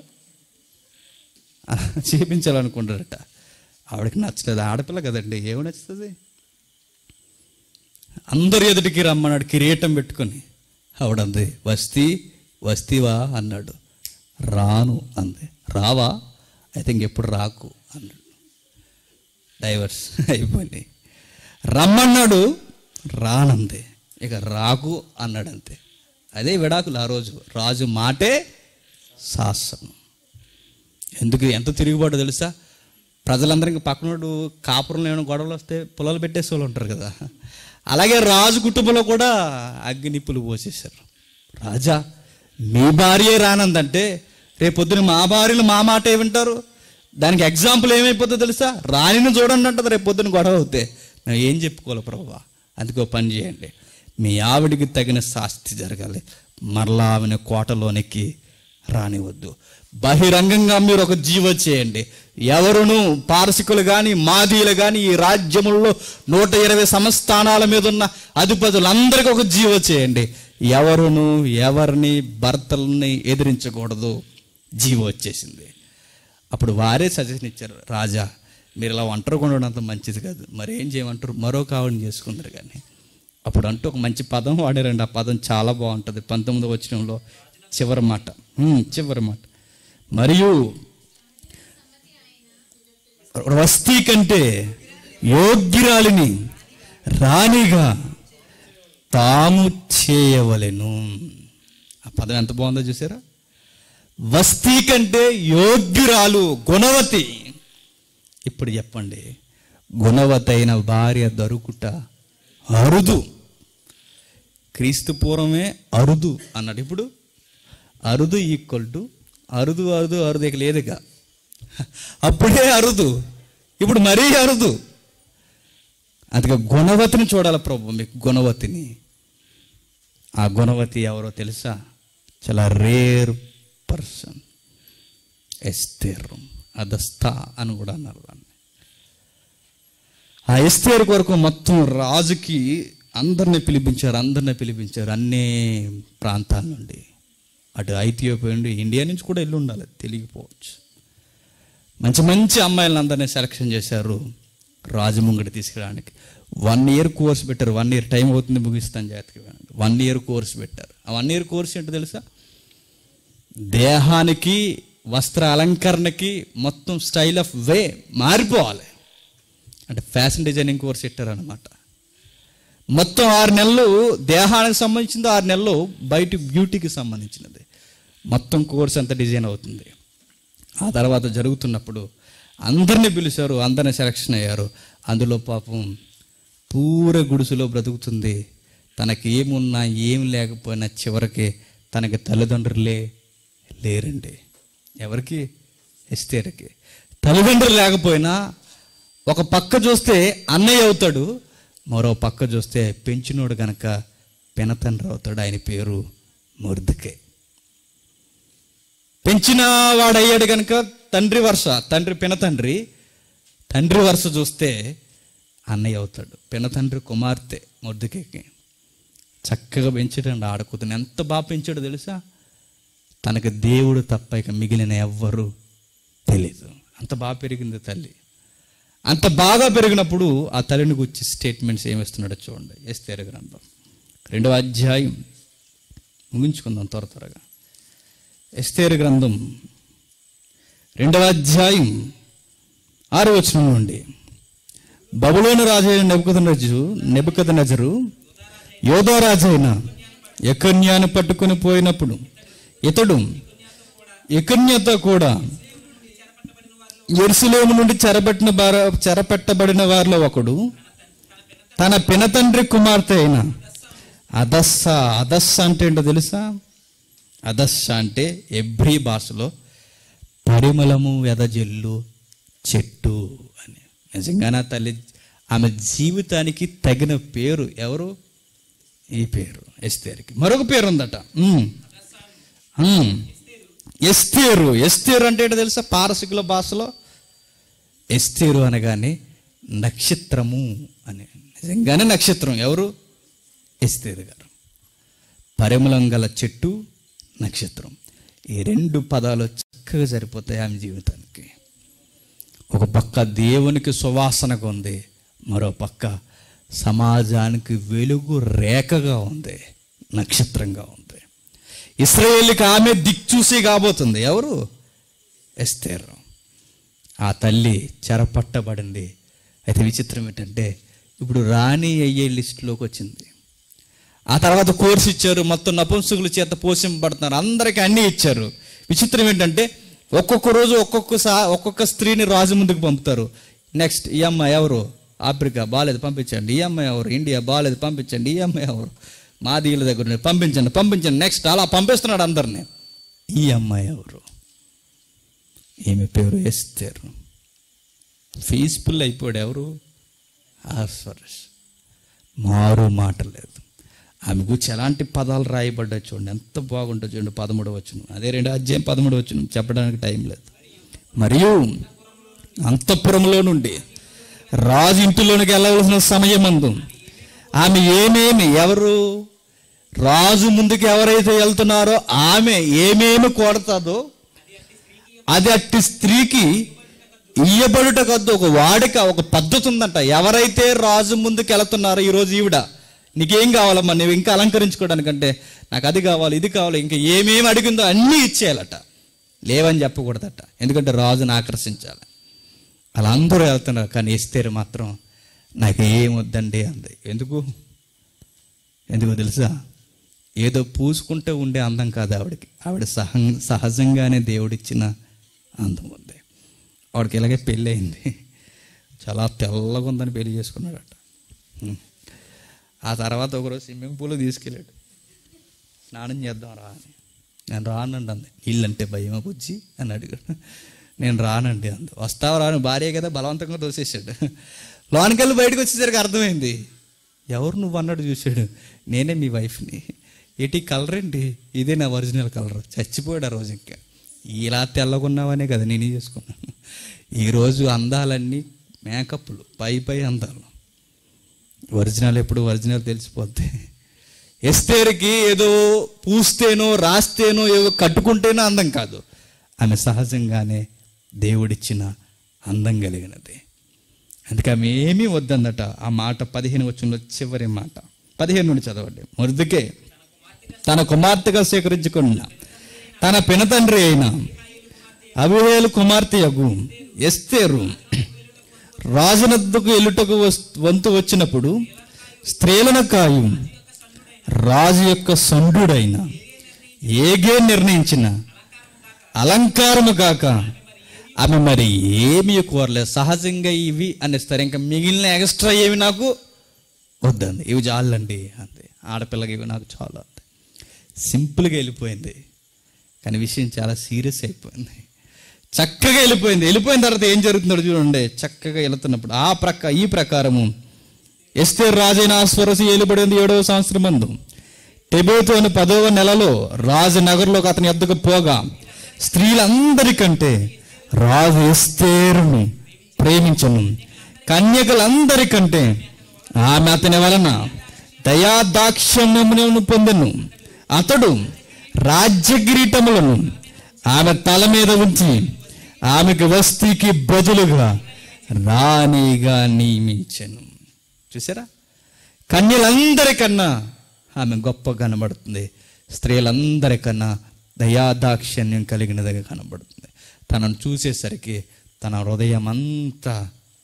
చేపించాలనుకుంటాడట ఆవిడకి నచ్చలేదు ఆడపిల్ల కదండి ఏమి నచ్చుతుంది అందరి ఎదుటికి రమ్మన్నాడు కిరీటం పెట్టుకొని ఆవిడంది వస్తీ వస్తీవా అన్నాడు రాను అంది రావా అయితే ఇంకెప్పుడు రాకు అన్నాడు డైవర్స్ అయిపోయింది రమ్మన్నాడు రానంది ఇక రాకు అన్నాడు అంతే అదే విడాకులు ఆ రోజు రాజు మాటే శాసనం ఎందుకు ఎంత తిరుగుబాటు తెలుసా ప్రజలందరికీ పక్కనోడు కాపురం లేని గొడవలు వస్తే పొలాలు పెట్టేసే వాళ్ళు ఉంటారు కదా అలాగే రాజు కుటుంబంలో కూడా అగ్గి నిప్పులు పోసేశారు రాజా మీ భార్యే రానందంటే రేపొద్దున మా భార్యలు మా మాటే వింటారు దానికి ఎగ్జాంపుల్ ఏమైపోతుందో తెలుసా రాణిని చూడండి అంటది రేపు పొద్దున గొడవ అవుతే మేము ఏం చెప్పుకోవాలి ప్రభా అందుకో పని చేయండి మీ ఆవిడికి తగిన శాస్తి జరగాలి మరలా ఆమెను కోటలోనికి రానివద్దు బహిరంగంగా మీరు ఒక జీవ చేయండి ఎవరును పారసికులు కానీ మాదీలు కానీ ఈ రాజ్యముల్లో నూట ఇరవై సంస్థానాల మీద ఉన్న అధిపతులందరికీ ఒక జీవ చేయండి ఎవరును ఎవరిని భర్తల్ని ఎదిరించకూడదు జీవ వచ్చేసింది అప్పుడు వారే సజెషన్ ఇచ్చారు రాజా మీరు ఇలా ఒంటరిగా ఉండడం అంత మంచిది కాదు మరి ఏం చేయమంటారు మరో కావడిని చేసుకుందరు కానీ అప్పుడు అంటూ ఒక మంచి పదం వాడారండి ఆ పదం చాలా బాగుంటుంది పంతొమ్మిది వచ్చినంలో చివరి మాట హ్మ్, చివరి మాట మరియు వస్తీ కంటే యోగ్యురాలిని రాణిగా తాము చేయవలెను ఆ పదం ఎంత బాగుందో చూసారా వస్తీ కంటే యోగ్యురాలు గుణవతి ఇప్పుడు చెప్పండి గుణవతైన భార్య దొరుకుట అరుదు క్రీస్తు పూర్వమే అరుదు అన్నాడు ఇప్పుడు అరుదు ఈక్వల్ టు అరుదు అరుదు అరుదు ఇక లేదుగా అప్పుడే అరుదు ఇప్పుడు మరీ అరుదు అందుకే గుణవతిని చూడాలి ప్రభు మీకు గుణవతిని ఆ గుణవతి ఎవరో తెలుసా చాలా రేర్ పర్సన్ ఎస్తేరు అదస్తా అని కూడా అన్నారు దాన్ని ఆ ఎస్తేరు కొరకు మొత్తం రాజుకి అందరిని పిలిపించారు అందరిని పిలిపించారు అన్ని ప్రాంతాల నుండి అటు ఐథియోపియా నుండి ఇండియా నుంచి కూడా వెళ్ళి ఉండాలి తెలియకపోవచ్చు మంచి మంచి అమ్మాయిలను అందరినీ సెలక్షన్ చేశారు రాజముంగడి తీసుకురావడానికి వన్ ఇయర్ కోర్స్ పెట్టారు వన్ ఇయర్ టైం అవుతుంది ముగిస్తాను జాగ్రత్తగా వన్ ఇయర్ కోర్స్ పెట్టారు ఆ వన్ ఇయర్ కోర్స్ ఏంటో తెలుసా దేహానికి వస్త్ర అలంకరణకి మొత్తం స్టైల్ ఆఫ్ వే మారిపోవాలి అంటే ఫ్యాషన్ డిజైనింగ్ కోర్స్ పెట్టారనమాట మొత్తం ఆరు నెలలు దేహానికి సంబంధించింది ఆరు నెలలు బయట బ్యూటీకి సంబంధించినది మొత్తం కోర్స్ అంతా డిజైన్ అవుతుంది ఆ తర్వాత జరుగుతున్నప్పుడు అందరిని పిలిచారు అందరిని సెలక్షన్ అయ్యారు అందులో పాపం పూర గుడిసెలో బ్రతుకుతుంది తనకి ఏమున్నా ఏం లేకపోయినా చివరికి తనకి తల్లిదండ్రులే లేరండి ఎవరికి ఎస్తేరకి తల్లిదండ్రులు లేకపోయినా ఒక పక్క చూస్తే అన్నయ్య అవుతాడు మరో పక్క చూస్తే పెంచినోడు గనక పెనతండ్రి అవుతాడు ఆయన పేరు ముర్దుకే పెంచిన వాడయ్యాడు కనుక తండ్రి వరుస తండ్రి పినతండ్రి తండ్రి వరుస చూస్తే అన్నయ్య అవుతాడు పినతండ్రి కుమార్తె ముద్దుకేకి చక్కగా పెంచాడండి ఆడకూతుని ఎంత బాగా పెంచాడో తెలుసా తనకు దేవుడు తప్ప ఇక మిగిలిన ఎవ్వరు తెలీదు అంత బాగా పెరిగింది తల్లి అంత బాగా పెరిగినప్పుడు ఆ తల్లిని గురించి స్టేట్మెంట్స్ ఏమిస్తున్నాడో చూడండి ఎస్తేరు గ్రంథం రెండవ అధ్యాయం ముగించుకుందాం త్వర త్వరగా ఎస్తేరు గ్రంథం రెండవ అధ్యాయం ఆరు వచనం నుండి బబులోను రాజైన నెబుకదనజు నెబుకదనజరు యోధా రాజైన యకన్యాను పట్టుకుని పోయినప్పుడు ఇతడు యకన్యతో కూడా ఎరుసలేము నుండి చెరబట్టిన బార చెరపెట్టబడిన వారిలో ఒకడు తన పినతండ్రి కుమార్తె అయిన అదస్స అదస్స అంటే ఏంటో తెలుసా అదస్స అంటే ఎబ్రి భాషలో పరిమళము వెదజల్లు చెట్టు అని నిజంగానే ఆ తల్లి ఆమె జీవితానికి తగిన పేరు ఎవరు ఈ పేరు ఎస్తేరుకి మరొక పేరు ఉందట ఉమ్. ఉమ్. ఎస్తేరు ఎస్తేరు అంటే ఏంటో తెలుసా పారసికుల భాషలో ఎస్తేరు అనగానే నక్షత్రము అని నిజంగానే నక్షత్రం ఎవరు ఎస్తేరు గారు పరిమళం గల చెట్టు నక్షత్రం ఈ రెండు పదాలు చక్కగా సరిపోతాయి ఆమె జీవితానికి ఒక పక్క దేవునికి సువాసనగా ఉంది మరో పక్క సమాజానికి వెలుగు రేఖగా ఉంది నక్షత్రంగా ఉంది ఇస్రాయేల్కి ఆమె దిక్చూసి కాబోతుంది ఎవరు ఎస్తేరు ఆ తల్లి చెరపట్టబడింది అయితే విచిత్రం ఏంటంటే ఇప్పుడు రాణి అయ్యే లిస్టులోకి వచ్చింది ఆ తర్వాత కోర్సు ఇచ్చారు మొత్తం నపుంసకుల చేత పోషింపబడుతున్నారు అందరికీ అన్నీ ఇచ్చారు విచిత్రం ఏంటంటే ఒక్కొక్క రోజు ఒక్కొక్క సా ఒక్కొక్క స్త్రీని రాజు ముందుకు పంపుతారు నెక్స్ట్ ఈ అమ్మాయి ఎవరు ఆఫ్రికా బాగాలేదు పంపించండి ఈ అమ్మాయి ఎవరు ఇండియా బాగాలేదు పంపించండి ఈ అమ్మాయి ఎవరు మా దీళ్ళ దగ్గర ఉన్నారు. పంపించండి పంపించండి నెక్స్ట్ అలా పంపిస్తున్నాడు అందరినీ ఈ అమ్మాయి ఎవరు ఈమె పేరు ఎస్తేరు ఫీజ్ఫుల్ అయిపోయాడు ఎవరు ఆస్వరస్ మారు మాట లేదు ఆమె గురించి ఎలాంటి పదాలు రాయబడ్డాయి చూడండి ఎంత బాగుంటుంది చూడండి పదమూడు వచ్చును అదే రెండు అధ్యాయం పదమూడు వచ్చును చెప్పడానికి టైం లేదు మరియు అంతఃపురంలో నుండి రాజు ఇంటిలోనికి వెళ్ళవలసిన సమయమందు ఆమె ఏమేమి ఎవరు రాజు ముందుకు ఎవరైతే వెళ్తున్నారో ఆమె ఏమేమి కొడతాదో అది అట్టి స్త్రీకి ఇయ్యబడుట కద్దు ఒక వాడిక ఒక పద్ధతి ఉందంట ఎవరైతే రాజు ముందుకు వెళుతున్నారో ఈరోజు ఈవిడ నీకేం కావాలమ్మా నువ్వు ఇంకా అలంకరించుకోవడానికంటే నాకు అది కావాలి ఇది కావాలి ఇంకా ఏమేమి అడిగిందో అన్నీ ఇచ్చేయాలట లేవని చెప్పకూడదట ఎందుకంటే రాజుని ఆకర్షించాలి అలా అందరూ వెళ్తున్నారు కానీ ఇస్తేరు మాత్రం నాకు ఏం వద్దండి అంది ఎందుకు ఎందుకో తెలుసా ఏదో పూసుకుంటే ఉండే అందం కాదు ఆవిడకి ఆవిడ సహ సహజంగానే దేవుడిచ్చిన అందం ఉంది ఆవిడకి ఇలాగే పెళ్ళి అయింది చాలా తెల్లగా ఉందని పెళ్లి చేసుకున్నాడట హ్మ్. ఆ తర్వాత ఒకరోజు స్విమ్మింగ్ పూల్ తీసుకెళ్ళాడు స్నానం చేద్దాం రా అని నేను రానండి అంది వీళ్ళంటే భయమా బుజ్జి అని అడిగాడు నేను రానండి అంది వస్తావు రాను భార్య కదా బలవంతంగా దోసేసాడు లోనికి బయటకు వచ్చేసరికి అర్థమైంది ఎవరు నువ్వు అన్నాడు చూశాడు నేనే మీ వైఫ్ని ఏటి కలర్ ఏంటి ఇదే నా ఒరిజినల్ కలర్ చచ్చిపోయాడు ఆ రోజు ఇంకా ఇలా తెల్లగున్నావనే కదా నేను చేసుకున్నాను ఈరోజు అందాలన్నీ మేకప్లు పై పై అందాలు ఒరిజినల్ ఎప్పుడు ఒరిజినల్ తెలిసిపోద్ది ఎస్తేరికి ఏదో పూస్తేనో రాస్తేనో ఏదో కట్టుకుంటేనో అందం కాదు ఆమె సహజంగానే దేవుడిచ్చిన అందం కలిగినది అందుకే ఆమె ఏమీ వద్దన్నట ఆ మాట పదిహేను వచ్చిన చివరి మాట పదిహేను నుండి చదవండి మొదటికే తన కుమార్తెగా స్వీకరించుకున్న తన పినతండ్రి అయిన అభివేలు కుమార్తె యగు ఎస్తేరు రాజునద్దుకు ఎల్లుటకు వస్- వంతు వచ్చినప్పుడు స్త్రీలను కాయు రాజు యొక్క సండుడైన ఏగే నిర్ణయించిన అలంకారము కాక ఆమె మరి ఏమీ కోరలేదు సహజంగా ఇవి అనేస్తారు ఇంకా మిగిలిన ఎక్స్ట్రా ఏమి నాకు వద్దండి ఇవి చాలండి అంతే ఆడపిల్లకి ఇవి నాకు చాలా అంతే సింపుల్గా వెళ్ళిపోయింది కానీ విషయం చాలా సీరియస్ అయిపోయింది చక్కగా వెళ్ళిపోయింది వెళ్ళిపోయిన తర్వాత ఏం జరుగుతుందో చూడండి చక్కగా వెళుతున్నప్పుడు ఆ ప్రక్క ఈ ప్రకారము ఎస్తే రాజైన ఆశ్వరసి ఏలుబడింది ఏడవ సంవత్సరం మందు టెబేతు అని పదవ నెలలో రాజు నగర్లోకి అతని ఎద్దుకు పోగా స్త్రీలందరికంటే రాజు ఎస్తేరును ప్రేమించను కన్యకలందరికంటే ఆమె అతని వలన దయాదాక్షణ్యమును పొందెను అతడు రాజ్య కిరీటములను ఆమె తల మీద ఉంచి ఆమెకు వస్తీకి బదులుగా రాణిగా నియమించెను చూసారా కన్యలందరికన్నా ఆమె గొప్ప కనబడుతుంది స్త్రీలందరికన్నా దయాదాక్షిణ్యం కలిగినదిగా కనబడుతుంది తనను చూసేసరికి తన హృదయం అంతా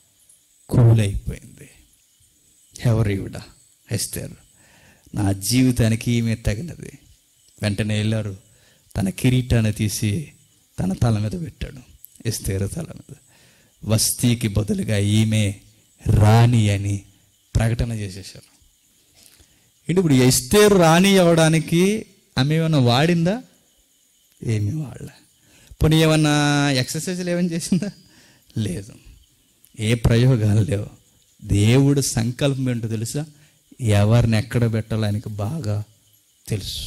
కూలైపోయింది ఎవరు ఈవిడ ఎస్తేరు నా జీవితానికి ఈమె తగినది వెంటనే వెళ్ళారు తన కిరీటాన్ని తీసి తన తల మీద పెట్టాడు ఎస్తేరు తల మీద వస్తీకి బదులుగా ఈమె రాణి అని ప్రకటన చేసేసారు ఏంటి ఇప్పుడు ఎస్తేరు రాణి అవ్వడానికి ఆమె ఏమైనా వాడిందా ఏమి వాళ్ళ పోనీ ఏమన్నా ఎక్సర్సైజ్లు ఏమైనా చేసిందా లేదు ఏ ప్రయోగాలు లేవు దేవుడు సంకల్పం ఏంటో తెలుసా ఎవరిని ఎక్కడ పెట్టాలో ఆయనకు బాగా తెలుసు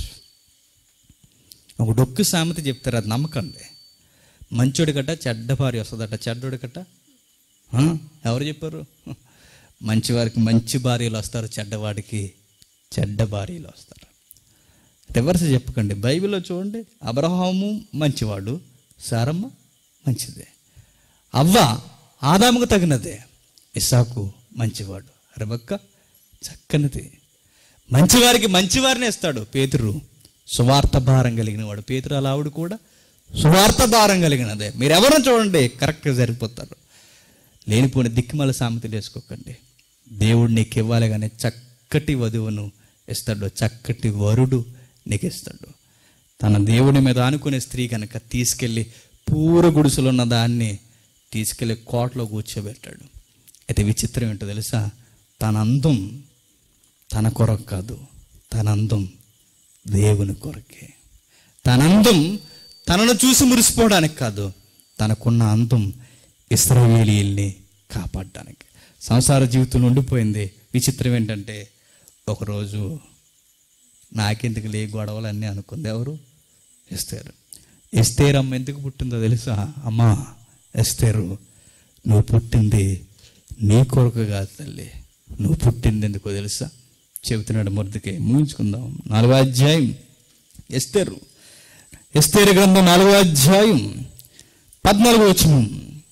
ఒక డొక్కు సామెత చెప్తారు అది నమ్మకండి మంచోడి కట్ట చెడ్డ భార్య వస్తుందట చెడ్డోడి కట్ట ఆ? ఎవరు చెప్పారు మంచివారికి మంచి భార్యలు వస్తారు చెడ్డవాడికి చెడ్డ భార్యలు వస్తారు రివర్స్ చెప్పకండి బైబిల్లో చూడండి అబ్రహాము మంచివాడు సారమ్మ మంచిదే అవ్వ ఆదాముకు తగినదే ఇసాకు మంచివాడు రెబక్క చక్కనిది మంచివారికి మంచివారిని ఇస్తాడు పేతురు సువార్త భారం కలిగిన వాడు పేతురు అలా ఆవిడ కూడా సువార్త భారం కలిగినదే మీరు ఎవరిని చూడండి కరెక్ట్గా సరిపోతారు లేనిపోయిన దిక్కుమల సామెతలు వేసుకోకండి దేవుడు నీకు ఇవ్వాలి కానీ చక్కటి వధువును ఇస్తాడు చక్కటి వరుడు నీకు ఇస్తాడు తన దేవుడి మీద ఆనుకునే స్త్రీ కనుక తీసుకెళ్ళి పూర గుడిసెలో ఉన్న దాన్ని తీసుకెళ్ళి కోటలో కూర్చోబెట్టాడు అయితే విచిత్రం ఏంటో తెలుసా తన అందం తన కొరకు కాదు తన అందం దేవుని కొరకే తన అందం తనను చూసి మురిసిపోవడానికి కాదు తనకున్న అందం ఇస్రాయేలీల్ని కాపాడడానికి సంసార జీవితంలో ఉండిపోయింది విచిత్రం ఏంటంటే ఒకరోజు నాకెందుకు లే గొడవలు అన్నీ అనుకుంది ఎవరు ఎస్తేరు ఎస్తేరు అమ్మ ఎందుకు పుట్టిందో తెలుసా అమ్మా ఎస్తేరు నువ్వు పుట్టింది నీ కొరకు కాదు తల్లి నువ్వు పుట్టింది ఎందుకో తెలుసా చెబుతున్నాడు మురదికి ముగించుకుందాం నాలుగో అధ్యాయం ఎస్తేరు ఎస్తేరు గ్రంథం నాలుగో అధ్యాయం పద్నాలుగో వచనం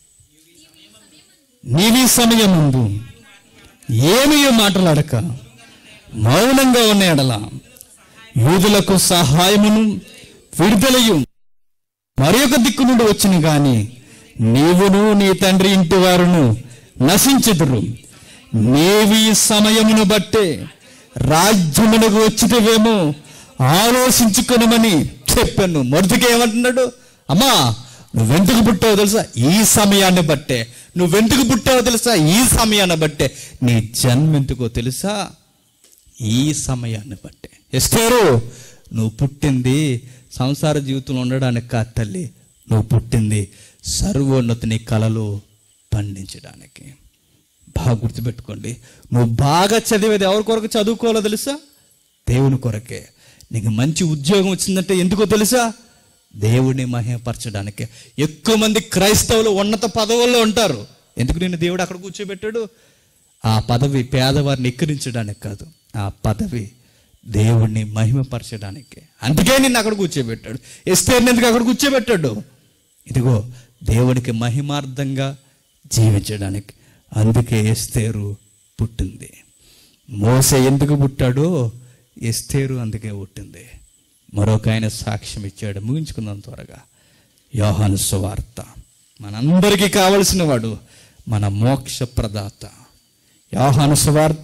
నీవి సమయం ముందు ఏమీ మాట్లాడక మౌనంగా ఉన్న ఎడల యూదులకు సహాయమును విడుదలయు మరి ఒక దిక్కు నుండి వచ్చిన గాని నీవును నీ తండ్రి ఇంటి వారును నశించెదురు నీవి ఈ సమయమును బట్టే రాజ్యమునకు వచ్చితేవేమో ఆలోచించుకొనమని చెప్పాను మొదటికి ఏమంటున్నాడు అమ్మా నువ్వెందుకు పుట్టావో తెలుసా ఈ సమయాన్ని బట్టే నువ్వెందుకు పుట్టావో తెలుసా ఈ సమయాన్ని బట్టే నీ జన్మ ఎందుకో తెలుసా ఈ సమయాన్ని బట్టే ఎస్టేరు నువ్వు పుట్టింది సంసార జీవితంలో ఉండడానికి కాదు తల్లి నువ్వు పుట్టింది సర్వోన్నతిని కళలు పండించడానికి బాగా గుర్తుపెట్టుకోండి నువ్వు బాగా చదివేది ఎవరి కొరకు చదువుకోవాలో తెలుసా దేవుని కొరకే నీకు మంచి ఉద్యోగం వచ్చిందంటే ఎందుకో తెలుసా దేవుడిని మహిమపరచడానికి ఎక్కువ మంది క్రైస్తవులు ఉన్నత పదవుల్లో ఉంటారు ఎందుకు నేను దేవుడు అక్కడ కూర్చోబెట్టాడు ఆ పదవి పేదవారిని ఎక్కిరించడానికి కాదు ఆ పదవి దేవుణ్ణి మహిమపరచడానికి అందుకే నిన్ను అక్కడ కూర్చోబెట్టాడు ఎస్తేర్ని ఎందుకు అక్కడ కూర్చోబెట్టాడు ఇదిగో దేవునికి మహిమార్థంగా జీవించడానికి అందుకే ఎస్తేరు పుట్టింది మోసే ఎందుకు పుట్టాడో ఎస్తేరు అందుకే పుట్టింది మరొక ఆయన సాక్ష్యం ఇచ్చాడు ముగించుకుందాం త్వరగా యోహాను సువార్త మనందరికీ కావలసిన వాడు మన మోక్ష ప్రదాత యోహాను సువార్త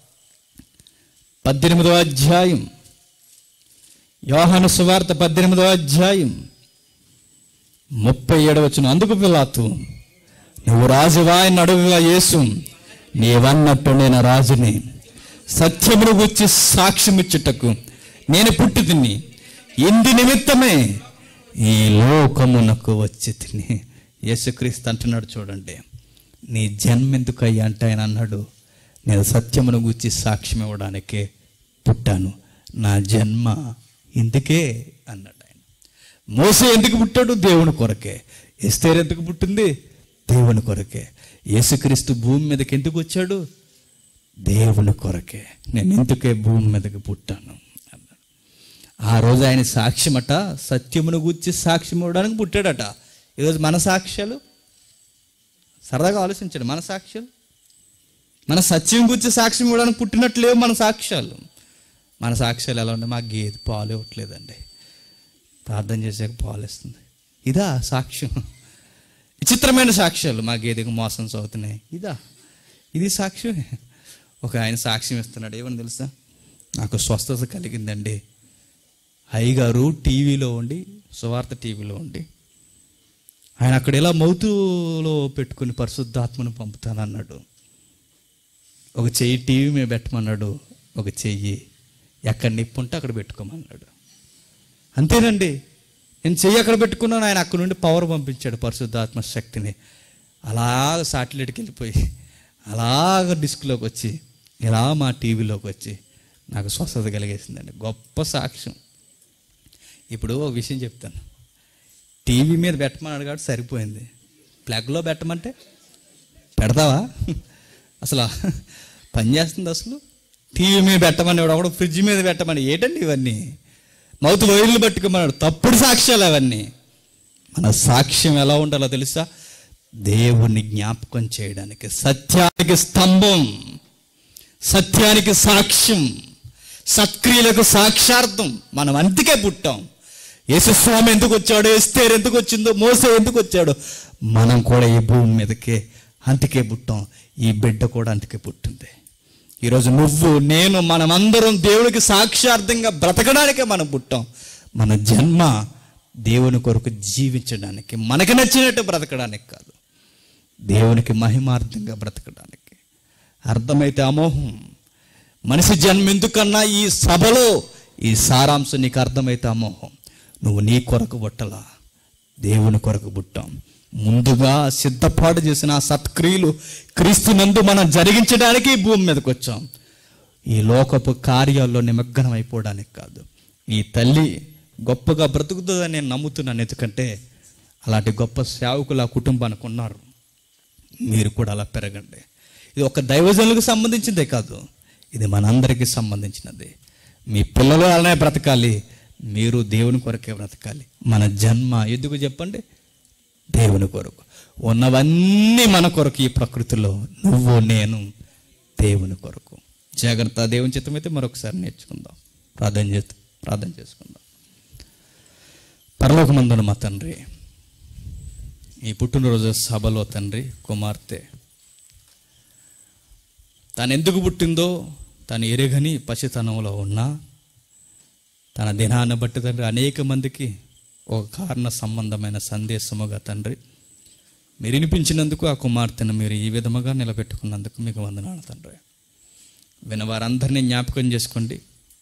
పద్దెనిమిదవ అధ్యాయం యోహాను సువార్త పద్దెనిమిదవ అధ్యాయం ముప్పై ఏడవచ్చును అందుకు పిలాతు నువ్వు రాజువా అని అడుగుగా యేసు నీవన్నట్టు నేను రాజుని సత్యమును గుచ్చి సాక్ష్యం ఇచ్చుటకు నేను పుట్టి తిని ఇంది నిమిత్తమే ఈ లోకమునకు వచ్చి తిని యేసుక్రీస్తు అంటున్నాడు చూడండి నీ జన్మ ఎందుకు అయ్యా అంటే ఆయన అన్నాడు నేను సత్యమును గుచ్చి సాక్ష్యం ఇవ్వడానికే పుట్టాను నా జన్మ ఇందుకే అన్నాడు ఆయన మోసే ఎందుకు పుట్టాడు దేవుని కొరకే ఎస్తేర్ ఎందుకు పుట్టింది దేవుని కొరకే యేసుక్రీస్తు భూమి మీదకి ఎందుకు వచ్చాడు దేవుని కొరకే నేను ఎందుకే భూమి మీదకి పుట్టాను అన్నాడు ఆ రోజు ఆయన సాక్ష్యమట సత్యమును గూర్చి సాక్ష్యం ఇవ్వడానికి పుట్టాడట ఈరోజు మన సాక్ష్యాలు సరదాగా ఆలోచించండి మన సాక్ష్యాలు మన సత్యం గురించి సాక్ష్యం ఇవ్వడానికి పుట్టినట్లు లేవు మన సాక్ష్యాలు మన సాక్ష్యాలు ఎలా ఉన్నాయి మాకు గేదె పాలు ఇవ్వట్లేదండి ప్రార్థన చేసాక పాలు ఇస్తుంది ఇదా సాక్ష్యం విచిత్రమైన సాక్ష్యాలు మా గేదెకు మోసం చదువుతున్నాయి ఇదా ఇది సాక్ష్యం ఒక ఆయన సాక్ష్యం ఇస్తున్నాడు ఏమని తెలుసా నాకు స్వస్థత కలిగిందండి అయ్యగారు టీవీలో ఉండి సువార్త టీవీలో ఉండి ఆయన అక్కడ ఇలా మౌతులో పెట్టుకుని పరిశుద్ధాత్మను పంపుతానన్నాడు ఒక చెయ్యి టీవీ మీద పెట్టమన్నాడు ఒక చెయ్యి ఎక్కడ నిప్పు ఉంటే అక్కడ పెట్టుకోమన్నాడు అంతేనండి నేను చెయ్యి అక్కడ పెట్టుకున్నాను ఆయన అక్కడ నుండి పవర్ పంపించాడు పరిశుద్ధాత్మ శక్తిని అలాగ సాటిలైట్కి వెళ్ళిపోయి అలాగ డిస్క్లోకి వచ్చి ఇలా మా టీవీలోకి వచ్చి నాకు స్వస్థత కలిగేసిందండి గొప్ప సాక్ష్యం ఇప్పుడు ఒక విషయం చెప్తాను టీవీ మీద పెట్టమన్నాడు కాబట్టి సరిపోయింది ప్లగ్లో పెట్టమంటే పెడతావా అసలు పని చేస్తుంది అసలు టీవీ మీద పెట్టమని ఒకడు ఫ్రిడ్జ్ మీద పెట్టమని ఏంటండి ఇవన్నీ మౌత్ వైర్లు పట్టుకోమన్నాడు తప్పుడు సాక్ష్యాలు అవన్నీ మన సాక్ష్యం ఎలా ఉండాలో తెలుసా దేవుణ్ణి జ్ఞాపకం చేయడానికి సత్యానికి స్తంభం సత్యానికి సాక్ష్యం సత్క్రియలకు సాక్షార్థం మనం అందుకే పుట్టాం యేసుస్వామి ఎందుకు వచ్చాడో ఎస్తేరు ఎందుకు వచ్చిందో మోసే ఎందుకు వచ్చాడో మనం కూడా ఈ భూమి మీదకే అందుకే పుట్టాం ఈ బిడ్డ కూడా అందుకే పుట్టింది ఈరోజు నువ్వు నేను మనమందరం దేవునికి సాక్షార్థంగా బ్రతకడానికే మనం పుట్టాం మన జన్మ దేవుని కొరకు జీవించడానికి మనకి నచ్చినట్టు బ్రతకడానికి కాదు దేవునికి మహిమార్థంగా బ్రతకడానికి అర్థమైతే అమోహం మనిషి జన్మ ఎందుకన్నా ఈ సభలో ఈ సారాంశం నీకు అర్థమైతే అమోహం నువ్వు నీ కొరకు పుట్టలా దేవుని కొరకు పుట్టాం ముందుగా సిద్ధపాటు చేసిన ఆ సత్క్రియలు క్రీస్తునందు మనం జరిగించడానికి ఈ భూమి మీదకి వచ్చాం ఈ లోకపు కార్యాల్లో నిమగ్నం అయిపోవడానికి కాదు ఈ తల్లి గొప్పగా బ్రతుకుతుందని నేను నమ్ముతున్నాను ఎందుకంటే అలాంటి గొప్ప సేవకులు ఆ కుటుంబానికి ఉన్నారు మీరు కూడా అలా పెరగండి ఇది ఒక దైవజనులకు సంబంధించిందే కాదు ఇది మనందరికీ సంబంధించినది మీ పిల్లలు అలానే బ్రతకాలి మీరు దేవుని కొరకే బ్రతకాలి మన జన్మ ఎందుకు చెప్పండి దేవుని కొరకు ఉన్నవన్నీ మన కొరకు ఈ ప్రకృతిలో నువ్వు నేను దేవుని కొరకు జాగ్రత్త దేవుని చిత్తమైతే మరొకసారి నేర్చుకుందాం ప్రార్థన చేస్తూ ప్రార్థన చేసుకుందాం పరలోకమందున మా తండ్రి ఈ పుట్టినరోజు సభలో తండ్రి కుమార్తె తాను ఎందుకు పుట్టిందో తను ఎరగని పసితనంలో ఉన్నా తన దినాన్ని బట్టి తండ్రి అనేక మందికి ఒక కారణ సంబంధమైన సందేశముగా తండ్రి మీరు వినిపించినందుకు ఆ కుమార్తెను మీరు ఈ విధముగా నిలబెట్టుకున్నందుకు మీకు వందనాలు తండ్రి విన వారందరినీ జ్ఞాపకం చేసుకోండి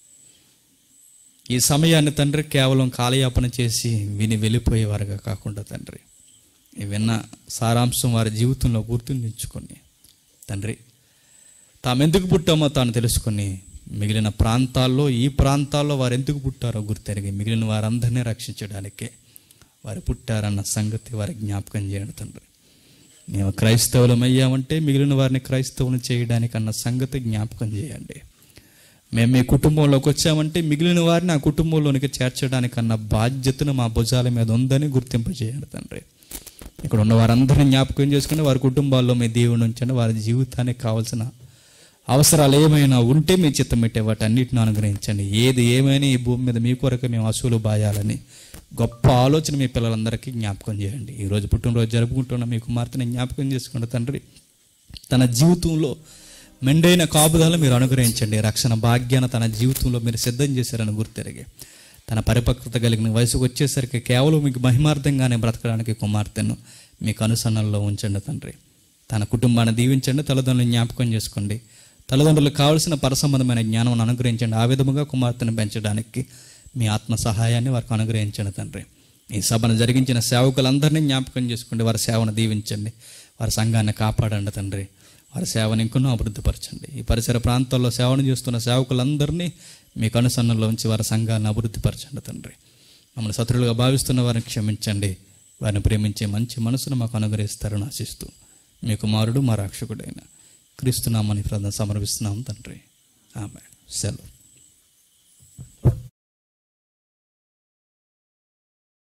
ఈ సమయాన్ని తండ్రి కేవలం కాలయాపన చేసి విని వెళ్ళిపోయేవారుగా కాకుండా తండ్రి ఈ విన్న సారాంశం వారి జీవితంలో గుర్తుంచుకొని తండ్రి తాము ఎందుకు పుట్టామో తాను తెలుసుకొని మిగిలిన ప్రాంతాల్లో ఈ ప్రాంతాల్లో వారు ఎందుకు పుట్టారో గుర్తెరిగి మిగిలిన వారందరినీ రక్షించడానికే వారు పుట్టారన్న సంగతి వారి జ్ఞాపకం చేయండి తండ్రి మేము క్రైస్తవులం అయ్యామంటే మిగిలిన వారిని క్రైస్తవులు చేయడానికి అన్న సంగతి జ్ఞాపకం చేయండి మేము మీ కుటుంబంలోకి వచ్చామంటే మిగిలిన వారిని ఆ కుటుంబంలోనికి చేర్చడానికి అన్న బాధ్యతను మా భుజాల మీద ఉందని గుర్తింపజేయండి తండ్రి ఇక్కడ ఉన్న వారందరినీ జ్ఞాపకం చేసుకుని వారి కుటుంబాల్లో మీ దేవుని ఉంచండి వారి జీవితానికి కావాల్సిన అవసరాలు ఏమైనా ఉంటే మీ చిత్తం పెట్టే వాటి అన్నిటిని అనుగ్రహించండి ఏది ఏమైనా ఈ భూమి మీద మీ కొరకు మేము అసూలు బాయాలని గొప్ప ఆలోచన మీ పిల్లలందరికీ జ్ఞాపకం చేయండి ఈరోజు పుట్టినరోజు జరుపుకుంటున్న మీ కుమార్తెని జ్ఞాపకం చేసుకోండి తండ్రి తన జీవితంలో మెండైన కాపుదలను మీరు అనుగ్రహించండి రక్షణ భాగ్యాన్ని తన జీవితంలో మీరు సిద్ధం చేశారని గుర్తెరిగి తన పరిపక్వత కలిగిన వయసుకు వచ్చేసరికి కేవలం మీకు మహిమార్థంగానే బ్రతకడానికి కుమార్తెను మీకు అనుసరణలో ఉంచండి తండ్రి తన కుటుంబాన్ని దీవించండి తల్లిదండ్రులను జ్ఞాపకం చేసుకోండి తల్లిదండ్రులకు కావలసిన పరసంబంధమైన జ్ఞానం అనుగ్రహించండి ఆ విధముగా కుమార్తెను పెంచడానికి మీ ఆత్మ సహాయాన్ని వారికి అనుగ్రహించండి తండ్రి ఈ సభను జరిగించిన సేవకులందరినీ జ్ఞాపకం చేసుకోండి వారి సేవను దీవించండి వారి సంఘాన్ని కాపాడండి తండ్రి వారి సేవను ఇంకొన్నో అభివృద్ధిపరచండి ఈ పరిసర ప్రాంతాల్లో సేవను చేస్తున్న సేవకులందరినీ మీకు అనుసరణలో ఉంచి వారి సంఘాన్ని అభివృద్ధిపరచండి తండ్రి మమ్మల్ని శత్రులుగా భావిస్తున్న వారిని క్షమించండి వారిని ప్రేమించే మంచి మనసును మాకు అనుగ్రహిస్తారని ఆశిస్తూ మీ కుమారుడు మా రక్షకుడైన క్రీస్తునామని ప్రార్థన సమర్పిస్తున్నాం తండ్రి ఆమె సెలవు